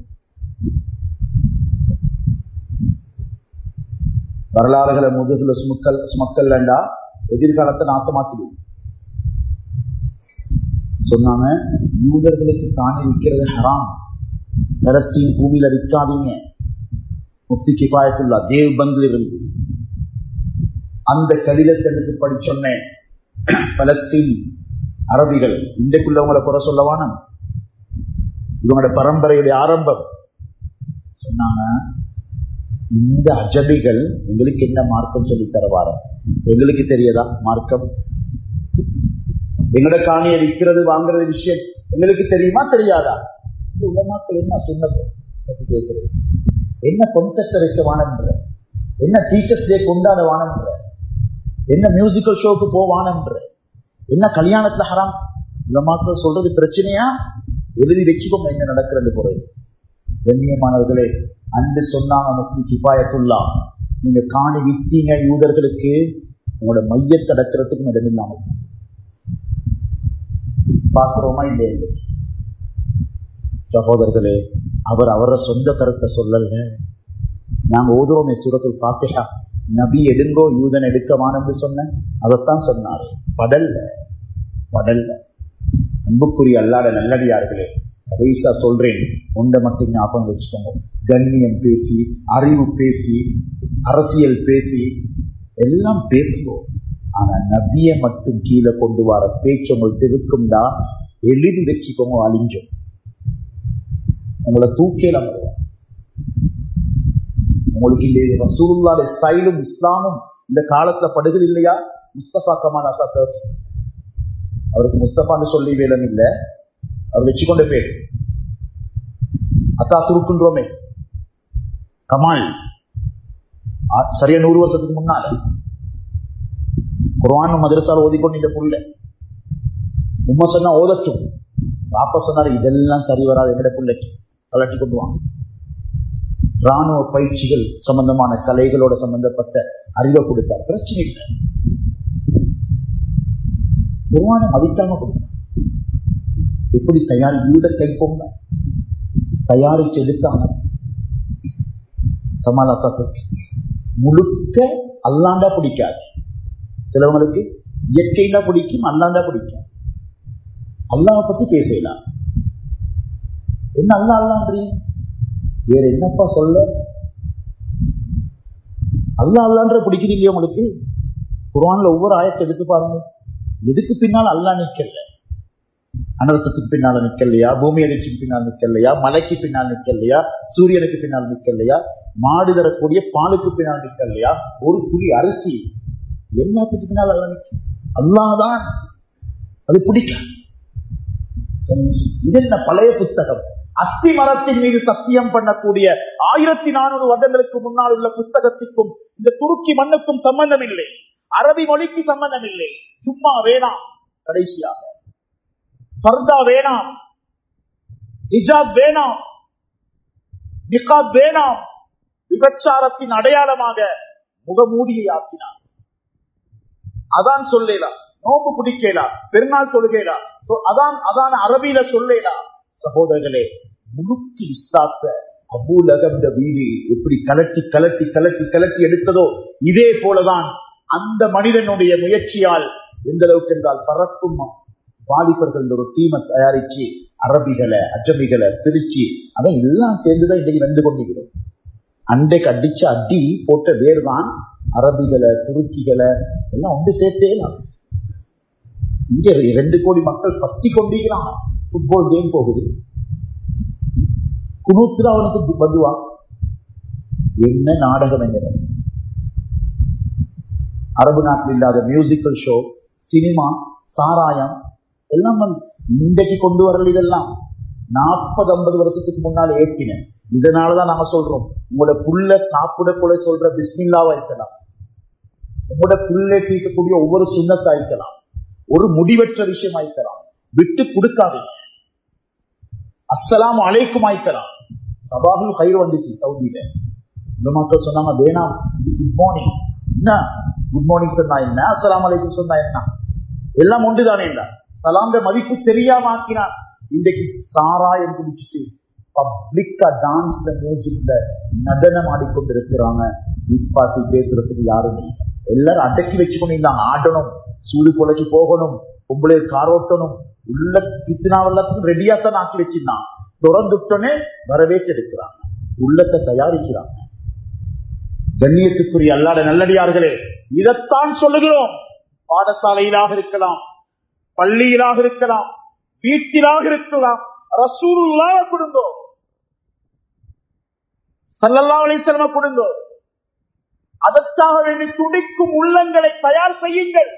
வரலாறுகளை முதுகுல சுமக்கல் சுமக்கல்லண்டா எதிர்காலத்தை நாசமாக்கிடும் சொன்னாங்க யூதர்களுக்கு காணி விற்கிறது ஹராம் பலஸ்தீன் பூமியில விற்காதீங்க முஃப்தி கிஃபாயத்துல்லா தேவ்பந்தில் இருந்து அந்த கடிதத்தை எனக்கு படிச்சொன்னேன் பலஸ்தீன் அரபிகள் இன்றைக்குள்ளவங்களை குறை சொல்லவான இவங்களோட பரம்பரையுடைய ஆரம்பம் சொன்னாங்க இந்த அஜபிகள் எங்களுக்கு என்ன மார்க்கம் சொல்லி தருவார எங்களுக்கு தெரியாதா மார்க்கம் எங்களோட காணியை விற்கிறது வாங்குறது விஷயம் எங்களுக்கு தெரியுமா தெரியாதா இந்த உலமாக்கள் என்ன சொன்னது பத்தி பேசுறது என்ன கொன்செப்ட் வைக்க வானம்ன்ற என்ன டீச்சர்ஸ் டே கொண்டாட வானம்ன்ற என்ன மியூசிக்கல் ஷோக்கு போவானம்ன்ற என்ன கல்யாணத்துல ஹராம் உலமாக்கள் சொல்றது பிரச்சனையா எழுதி வச்சுக்கோங்க என்ன நடக்கிறது போறது கண்ணியமானவர்களே அன்று சொன்னாங்க முஸ்லி கிபாயத்துல்லா நீங்க காணி வித்தீங்க யூதர்களுக்கு உங்களோட மையத்தை அடக்கிறதுக்கும் இடமில்லாமல் பார்க்கிறோமா இல்லையா இல்லை சகோதரர்களே அவர் அவர சொந்த கருத்தை சொல்லல நாங்க ஓதுறோமே சூரத்துல் பாத்தியா நபி எடுங்கோ யூதன் எடுக்கவானு சொன்ன அதைத்தான் சொன்னாரு படல்ல படல்ல அன்புக்குரிய அல்லாத நல்லடியார்களே கடைசா சொல்றேன் ஒன்றை மட்டும் ஞாபகம் வச்சுக்கோங்க கண்ணியம் பேசி அறிவு பேசி அரசியல் பேசி எல்லாம் பேசுவோம் ஆனா நபியை மட்டும் கீழே கொண்டு வர பேச்சு உங்களுக்கு இருக்கும்டா எழுதி வச்சுக்கோங்க அழிஞ்சோம் உங்களை தூக்கில உங்களுக்கு இந்த ரசூலுல்லாட ஸ்டைலும் இஸ்லாமும் இந்த காலத்துல படுகள் இல்லையா முஸ்தபா கமால் அசா சர்ச் அவருக்கு முஸ்தபான்னு சொல்லி வேலம் இல்ல அவர் வச்சுக்கொண்ட பேர் அத்தா துருக்குன்றோமே கமால் ஆ- சரியா நூறு வருஷத்துக்கு முன்னால குர்ஆன் மதரசால ஓதிக்கொண்டு இந்த புள்ள உம்மா சொன்னா ஓதட்டும் பாப்பா சொன்னாரு இதெல்லாம் சரி வராது எங்கட பிள்ளைக்கு கலட்டி கொண்டு வாங்க ராணுவ பயிற்சிகள் சம்பந்தமான கலைகளோட சம்பந்தப்பட்ட அறிவை கொடுத்தார் பிரச்சனை இல்லை குர்ஆனை மதிக்காம கொடுத்தார் எப்படி தயார் யூத கைப்பொம்மை தயாரிச்சு எடுத்தாங்க கமாலாத்தா முழுக்க அல்லாண்டா பிடிக்காது சிலவங்களுக்கு இயற்கைனா பிடிக்கும் அல்லாண்டா பிடிக்கும் அல்லாவை பத்தி பேசலாம் என்ன அல்லா அல்லான்றீங்க வேற என்னப்பா சொல்ல அல்லா அல்லான்ற பிடிக்குது இல்லையா உங்களுக்கு குர்ஆன்ல ஒவ்வொரு ஆயத்தை எடுத்து பாருங்க எதுக்கு பின்னால் அல்லா நிக்கல அனர்த்தத்துக்கு பின்னால நிக்கலையா பூமி அதிர்ச்சிக்கு பின்னால் நிக்கலையா மலைக்கு பின்னால் நிக்கலையா சூரியனுக்கு பின்னால் நிக்கலையா மாடு தரக்கூடிய பாலுக்கு பின்னால் நிக்கலையா ஒரு துளி அரிசி எல்லாத்துக்கு பின்னால் அல்ல நிக்க அல்லாதான் அது பிடிக்காது இது என்ன பழைய புத்தகம் அத்தி மரத்தின் மீது சத்தியம் பண்ணக்கூடிய ஆயிரத்தி நானூறு வருடங்களுக்கு முன்னால் உள்ள புத்தகத்துக்கும் இந்த துருக்கி மண்ணுக்கும் சம்பந்தம் இல்லை அரபி மொழிக்கு சம்பந்தம் இல்லை சும்மா வேணாம் கடைசியாக பர்தா வேணாம் ஹிஜாப் வேணாம் நிகாப் வேணாம் விபச்சாரத்தின் அடையாளமாக முகமூடியை ஆக்கினார் அதான் சொல்லலாம் நோம்பு பிடிக்கலாம் பெருநாள் தொழுகைலாம் அதான் அதான் அரபியில சொல்லலாம் சகோதரர்களே முழுக்கு இஸ்லாத்த அபூலகந்த வீடு எப்படி கலட்டி கலட்டி கலட்டி கலட்டி எடுத்ததோ இதே போலதான் அந்த மனிதனுடைய முயற்சியால் எந்த அளவுக்கு என்றால் பறக்கும் வாலிபர்கள் ஒரு டீமை தயாரிச்சு அரபிகளை அஜமிகளை பிரிச்சு அதான் எல்லாம் சேர்ந்துதான் இன்னைக்கு வந்து கொண்டிருக்கிறோம் அண்டைக்கு அடிச்ச அடி போட்ட வேர் தான் அரபிகளை துருக்கிகளை எல்லாம் ஒன்று சேர்த்தேலாம் இங்க ரெண்டு கோடி மக்கள் பத்தி கொண்டிருக்கிறான் ஃபுட்பால் கேம் போகுது குனூத்துல அவனுக்கு பதுவா என்ன நாடகம் என்கிறது அரபு நாட்டில் இல்லாத மியூசிக்கல் ஷோ சினிமா சாராயம் எல்லாம் வந்து இன்றைக்கு கொண்டு வரல இதெல்லாம் நாற்பது ஐம்பது வருஷத்துக்கு முன்னால் ஏற்றினேன் இதனாலதான் நாங்க சொல்றோம் உங்களோட புள்ள சாப்பிட கூட சொல்ற பிஸ்மில்லாவா இருக்கலாம் உங்களோட புள்ளை தீர்க்கக்கூடிய ஒவ்வொரு சுண்ணத்தா இருக்கலாம் ஒரு முடிவற்ற விஷயம் ஆயிக்கலாம் விட்டு கொடுக்காதீங்க அஸ்ஸலாம் அலைக்கும் ஆயிக்கலாம் சபாகுல் கயிறு வந்துச்சு சவுதியில இந்த மக்கள் சொன்னாங்க வேணாம் குட் மார்னிங் என்ன குட் மார்னிங் சொன்னா என்ன அஸ்ஸலாம் அலைக்கும் சொன்னா என்ன எல்லாம் ஒன்றுதானே இல்ல சலாந்த மதிப்பு தெரியாம ஆக்கினான் இன்றைக்கு சாராயம் குடிச்சிட்டு பப்ளிக்கா டான்ஸ்ல மியூசிக்ல நடனம் ஆடிக்கொண்டிருக்கிறாங்க நிப்பாட்டி பேசுறதுக்கு யாரும் இல்லை எல்லாரும் அடக்கி வச்சு கொண்டிருந்தாங்க ஆடணும் சூடு கொலைக்கு போகணும் பொம்பளை கார் ஓட்டணும் உள்ள பித்தினாவெல்லாத்துக்கும் ரெடியா தான் ஆக்கி வச்சிருந்தான் தொடர்ந்துட்டோன்னே வரவேற்றெடுக்கிறாங்க உள்ளத்தை தயாரிக்கிறாங்க கண்ணியத்துக்குரிய அல்லாத நல்லடியார்களே இதைத்தான் சொல்லுகிறோம் பாடசாலையிலாக இருக்கலாம் பள்ளியிலாக இருக்கலாம் வீட்டிலாக இருக்கலாம் ரசூலுல்லாஹ் கொடுங்கோ சல்லல்லாஹு அலைஹி வஸல்லம் கொடுங்கோ அதற்காக வேண்டி துடிக்கும் உள்ளங்களை தயார் செய்யுங்கள்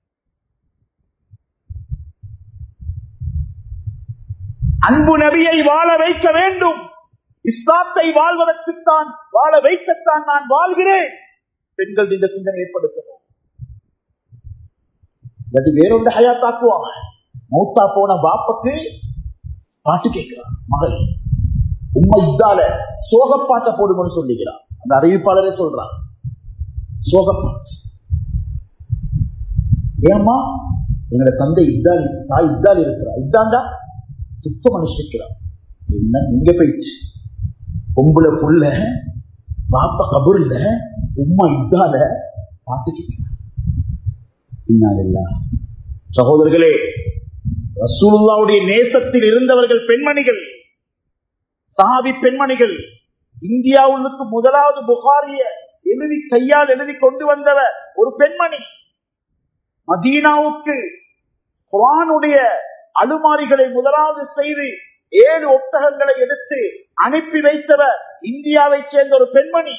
அன்பு நபியை வாழ வைக்க வேண்டும் இஸ்லாத்தை வாழ்வதற்குத்தான் வாழ வைக்கத்தான் நான் வாழ்கிறேன் பெண்கள் இந்த சிந்தனை ஏற்படுத்தணும் இல்லாட்டி வேறொன்று ஹயாத்தாக்குவாங்க மௌத்தா போன பாப்பக்கு பாட்டு கேட்கிறான் மகள் உண்மை இதால சோகப்பாட்டை போடுங்கன்னு சொல்லுகிறான் அந்த அறிவிப்பாளரே சொல்றான் சோகப்பாட்டு ஏமா எங்களோட தந்தை இத்தால் தாய் இத்தால் இருக்கிறா இத்தாண்டா சுத்த மனுஷிக்கிறான் என்ன எங்க போயிடுச்சு பொம்பளை புள்ள பாப்பா கபூர்ல உம்மா இதால பாட்டு கேட்கிறான் பின்னாலெல்லாம் சகோதரர்களே ரசூலுல்லாவுடைய நேசத்தில் இருந்தவர்கள் பெண்மணிகள் சாவி பெண்மணிகள் இந்தியாவுக்கு முதலாவது புகாரிய எழுதி கையால் எழுதி கொண்டு வந்தவ ஒரு பெண்மணி மதீனாவுக்கு குரானுடைய அலுமாரிகளை முதலாவது செய்து ஏழு ஒட்டகங்களை எடுத்து அனுப்பி வைத்தவ இந்தியாவை சேர்ந்த ஒரு பெண்மணி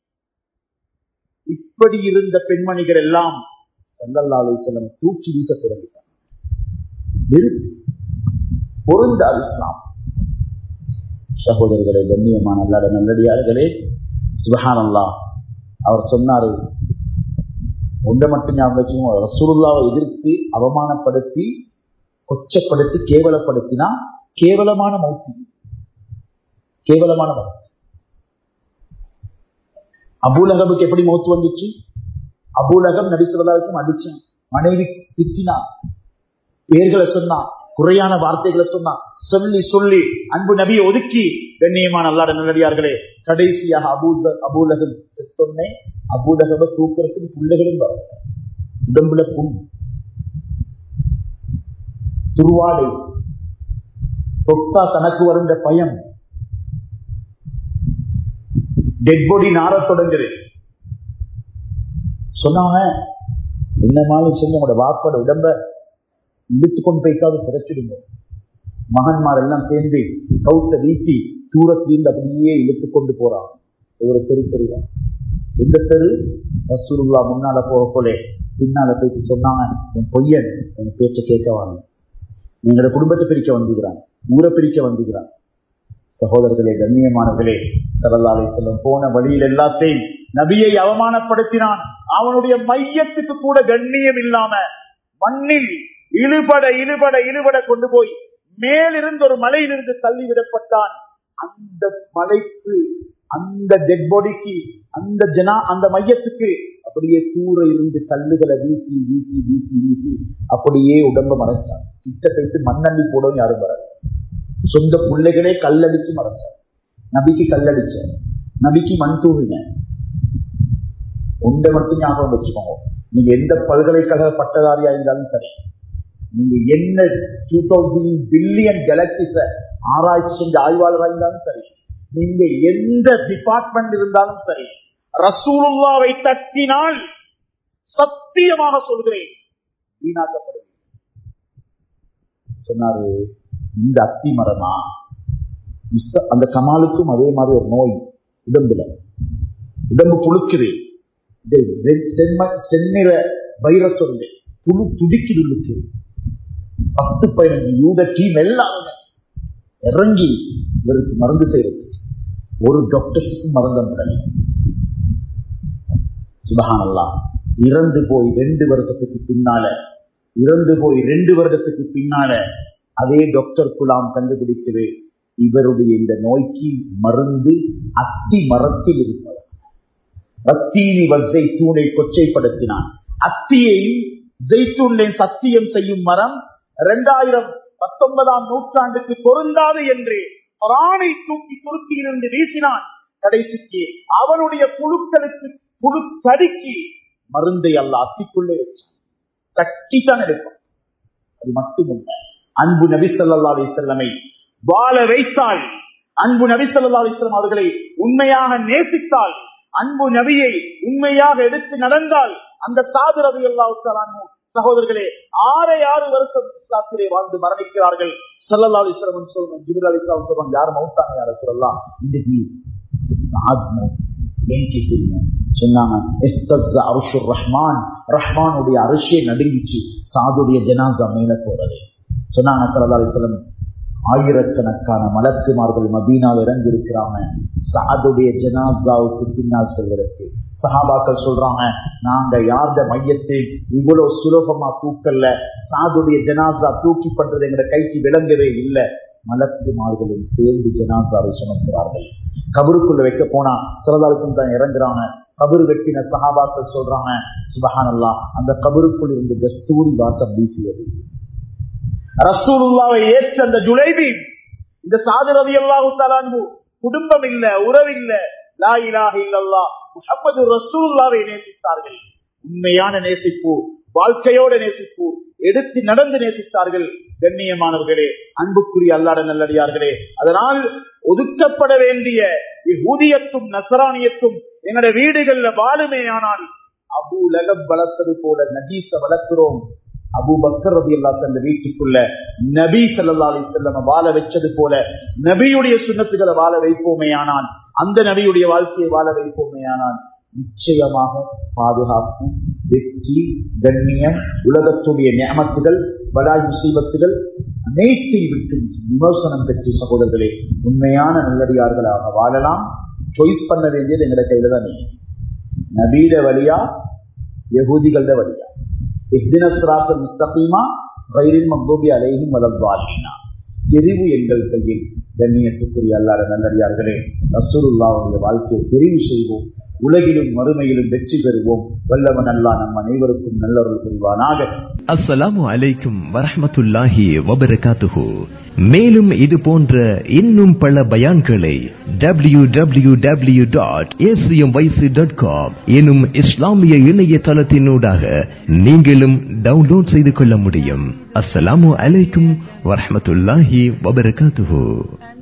இப்படி இருந்த பெண்மணிகள் எல்லாம் சல்லல்லாஹு செல்லம் தூக்கி வீச தொடங்கிட்டார் நிறுத்தி பொருந்தால் இஸ்லாம் சகோதரர்களே கண்ணியமான அல்லாத நல்லடியார்களே சுபஹானல்லா அவர் சொன்னாரு ஒன்றை மட்டும் ஞாபகம் வச்சுக்கோங்க ரசூலுல்லாவை எதிர்த்து அவமானப்படுத்தி கொச்சப்படுத்தி கேவலப்படுத்தினா கேவலமான மௌத்தி கேவலமான மௌத்தி அபூலகமுக்கு எப்படி மௌத்து வந்துச்சு அபூலகம் நடிசுவதாவுக்கும் அடிச்சான் மனைவி திட்டினான் பேர்களை சொன்னான் குறையான வார்த்தைகளை சொன்னான் சொல்லி சொல்லி அன்பு நபியை ஒதுக்கி கண்ணியமான அல்லாத நல்லடியார்களே கடைசியாக அபூத அபூலகம் சொன்னேன் அபூலகம தூக்கிறதுக்கு பிள்ளைகளும் வரும் உடம்புல புண் துருவாடை தொட்டா தனக்கு வருந்த பயம் டெட் பாடி நார தொடங்குது சொன்னாங்க என்னமாலும் சொல்லி உங்களோட வாப்போட உடம்ப இழுத்து கொண்டு போய்க்காவது புதைச்சிடுங்க மகன்மார் எல்லாம் சேர்ந்து கவுத்த வீசி தூரத்திலிருந்து அப்படியே இழுத்து கொண்டு போறான் ஒரு தெரு தெருவா எந்த தெரு ரசூலுல்லா முன்னால போக போலே பின்னால போயிட்டு சொன்னாங்க என் பொய்யன் என் பேச்ச கேட்க வாங்க எங்களோட குடும்பத்தை பிரிக்க வந்துக்கிறான் ஊரை பிரிக்க வந்துக்கிறான் சகோதரர்களே கண்ணியமானவர்களே சரலாலை செல்லும் போன வழியில் எல்லாத்தையும் நபியை அவமானப்படுத்தினான் அவனுடைய மையத்துக்கு கூட கண்ணியம் இல்லாம மண்ணில் இழுபட இழுபட இழுபட கொண்டு போய் மேலிருந்து ஒரு மலையிலிருந்து தள்ளிவிடப்பட்டான் அந்த மலைக்கு அந்த டெட் பாடிக்கு அந்த ஜனா அந்த மையத்துக்கு அப்படியே தூர இருந்து கல்லுகளை வீசி வீசி வீசி வீசி அப்படியே உடம்ப மறைச்சான் கிட்ட போயிட்டு மண்ணள்ளி போடவும் யாரும் வர சொந்த பிள்ளைகளே கல்லடிச்சு மறைச்சார் நபிக்கு கல்லடிச்ச நபிக்கு மண் தூவின ஒன்றை மட்டும் ஞாபகம் வச்சுக்கோங்க நீங்க எந்த பல்கலைக்கழக பட்டதாரியா இருந்தாலும் சரி நீங்க என்ன டூ தௌசண்ட் பில்லியன் கேலக்சிஸ ஆராய்ச்சி செஞ்ச ஆய்வாளராக இருந்தாலும் சரி நீங்க எந்த டிபார்ட்மெண்ட் இருந்தாலும் சரி ரசூலுல்லாவை தட்டினால் சத்தியமாக சொல்கிறேன் வீணாக்கப்படுது சொன்னாரு இந்த அத்தி மரமா அந்த கமாலுக்கும் அதே மாதிரி ஒரு நோய் உடம்புல உடம்பு புழுக்குது செந்நிற வைரஸ் வந்து புழு துடிக்குது உள்ளுக்கு பத்து பதினஞ்சு யூத டீம் எல்லாருமே இறங்கி இவருக்கு மருந்து செய்யறது ஒரு டாக்டர்ஸுக்கும் மருந்து முடியல சுபகானல்லா இறந்து போய் ரெண்டு வருஷத்துக்கு பின்னால இறந்து போய் ரெண்டு வருடத்துக்கு பின்னால அதே டாக்டர் குலாம் கண்டுபிடிக்குது இவருடைய இந்த நோய்க்கு மருந்து அத்தி மரத்தில் இருப்பது அத்தீனி வசை தூணை கொச்சைப்படுத்தினான் அத்தியை ஜெய்தூனை சத்தியம் செய்யும் மரம் இரண்டாயிரம் பத்தொன்பதாம் நூற்றாண்டுக்கு பொருந்தாது என்று பிராணை தூக்கி துருக்கியிலிருந்து வீசினான் கடைசிக்கு அவனுடைய புழுக்களுக்கு புழு தடுக்கி மருந்தை அல்ல அத்திக்குள்ளே வச்சான் கட்டித்தான் எடுப்பான் அது மட்டுமல்ல அன்பு நபி ஸல்லல்லாஹு அலைஹி வஸல்லமை வாழ வைத்தால் அன்பு நபி ஸல்லல்லாஹு அலைஹி வஸல்லம் அவர்களை உண்மையாக நேசித்தால் அன்பு நபியை உண்மையாக எடுத்து நடந்தால் அந்த சாது ரவி அல்லாஹு சகோதரர்களே ஆறு ஆறு வருஷம் இஸ்லாத்திலே வாழ்ந்து மரணிக்கிறார்கள் சல்லல்லா அலிஸ்வரன் சொல்லணும் ஜிபிர் அலி சொல்லுவாங்க யார் மௌத்தாங்க யார சொல்லலாம் இன்னைக்கு சாத் மௌத். ஏன் கேட்கிறீங்க சொன்னாங்க இஸ்தஸ்ஸ அர்ஷுர் ரஹ்மான் ரஹ்மானுடைய அரிசியை நடுங்கிச்சு சாதுடைய ஜனாசா மேல போறது சொன்னாங்க சல்லா அலிஸ்வலம் ஆயிரக்கணக்கான மலக்குமார்கள் மதீனாவில் இறங்கி இருக்கிறாங்க சாதுடைய ஜனாசாவுக்கு பின்னால் செல்வதற்கு சஹாபாக்கள் சொல்றாங்க நாங்க யார்த மையத்தை இவ்வளவு சுலபமா தூக்கல்ல சாதுடைய ஜனாசா தூக்கி பண்றது எங்க கைக்கு விளங்கவே இல்லை மலக்குமார்களும் சேர்ந்து ஜனாசாவை சுமக்கிறார்கள் கபருக்குள்ள வைக்க போனா சிறதாலிசம் தான் இறங்குறாங்க கபரு வெட்டின சஹாபாக்கள் சொல்றாங்க சுபஹானல்லா அந்த கபருக்குள் இருந்து கஸ்தூரி வாசம் வீசியது ரசூலுல்லாவை ஏற்ற அந்த ஜுலைபி இந்த சாது ரவி அல்லாஹு குடும்பம் இல்ல உறவில்ல லா இலாஹ இல்லல்லா முஹம்மது ரசூலுல்லாவை நேசித்தார்கள் உண்மையான நேசிப்பு வாழ்க்கையோட நேசிப்பு எடுத்து நடந்து நேசித்தார்கள் கண்ணியமானவர்களே அன்புக்குரிய அல்லாட நல்லடியார்களே அதனால் ஒதுக்கப்பட வேண்டிய ஊதியத்தும் நசராணியத்தும் எங்களுடைய வீடுகள்ல வாழுமேயானால் அபு லகம் வளர்த்தது போல நஜீச வளர்க்கிறோம் அபு பக்கர் ரவி அல்லா தந்த வீட்டுக்குள்ள நபி சல்லா அலி செல்லம் வாழ வச்சது போல நபியுடைய சுண்ணத்துகளை வாழ வைப்போமே ஆனால் அந்த நபியுடைய வாழ்க்கையை வாழ வைப்போமே ஆனால் நிச்சயமாக பாதுகாப்பு வெற்றி கண்ணியம் உலகத்துடைய நியமத்துகள் வலாய் முசீபத்துகள் அனைத்தை விட்டு விமர்சனம் பெற்று சகோதரர்களே உண்மையான நல்லடியார்களாக வாழலாம் சாய்ஸ் பண்ண வேண்டியது எங்களை கையில தான் நீங்க நபீட வழியா யகூதிகள வழியா இஹ்தின சிராத்தல் முஸ்தகீமா வைரின் மக்தூபி அலைஹிம் வலத்தாலினா தெரிவு எங்கள் கையில் கண்ணியத்துக்குரிய அல்லாத நல்லடியார்களே ரசூலுல்லாவுடைய வாழ்க்கையை தெரிவு செய்வோம் உலகிலும் மறுமையிலும் வெற்றி பெறுவோம் வல்லவன் அல்லா நம் அனைவருக்கும் நல்லவர்கள் புரிவானாக அஸ்ஸலாமு அலைக்கும் வரஹ்மத்துல்லாஹி வபரகாத்துஹு மேலும் இது போன்ற இன்னும் பல பயான்களை W W W dot dot com எனும் இஸ்லாமிய இணையதளத்தினூடாக நீங்களும் டவுன்லோட் செய்து கொள்ள முடியும் அஸ்ஸலாமு அலைக்கும் வரஹ்மத்துல்லாஹி வபரகாத்துஹு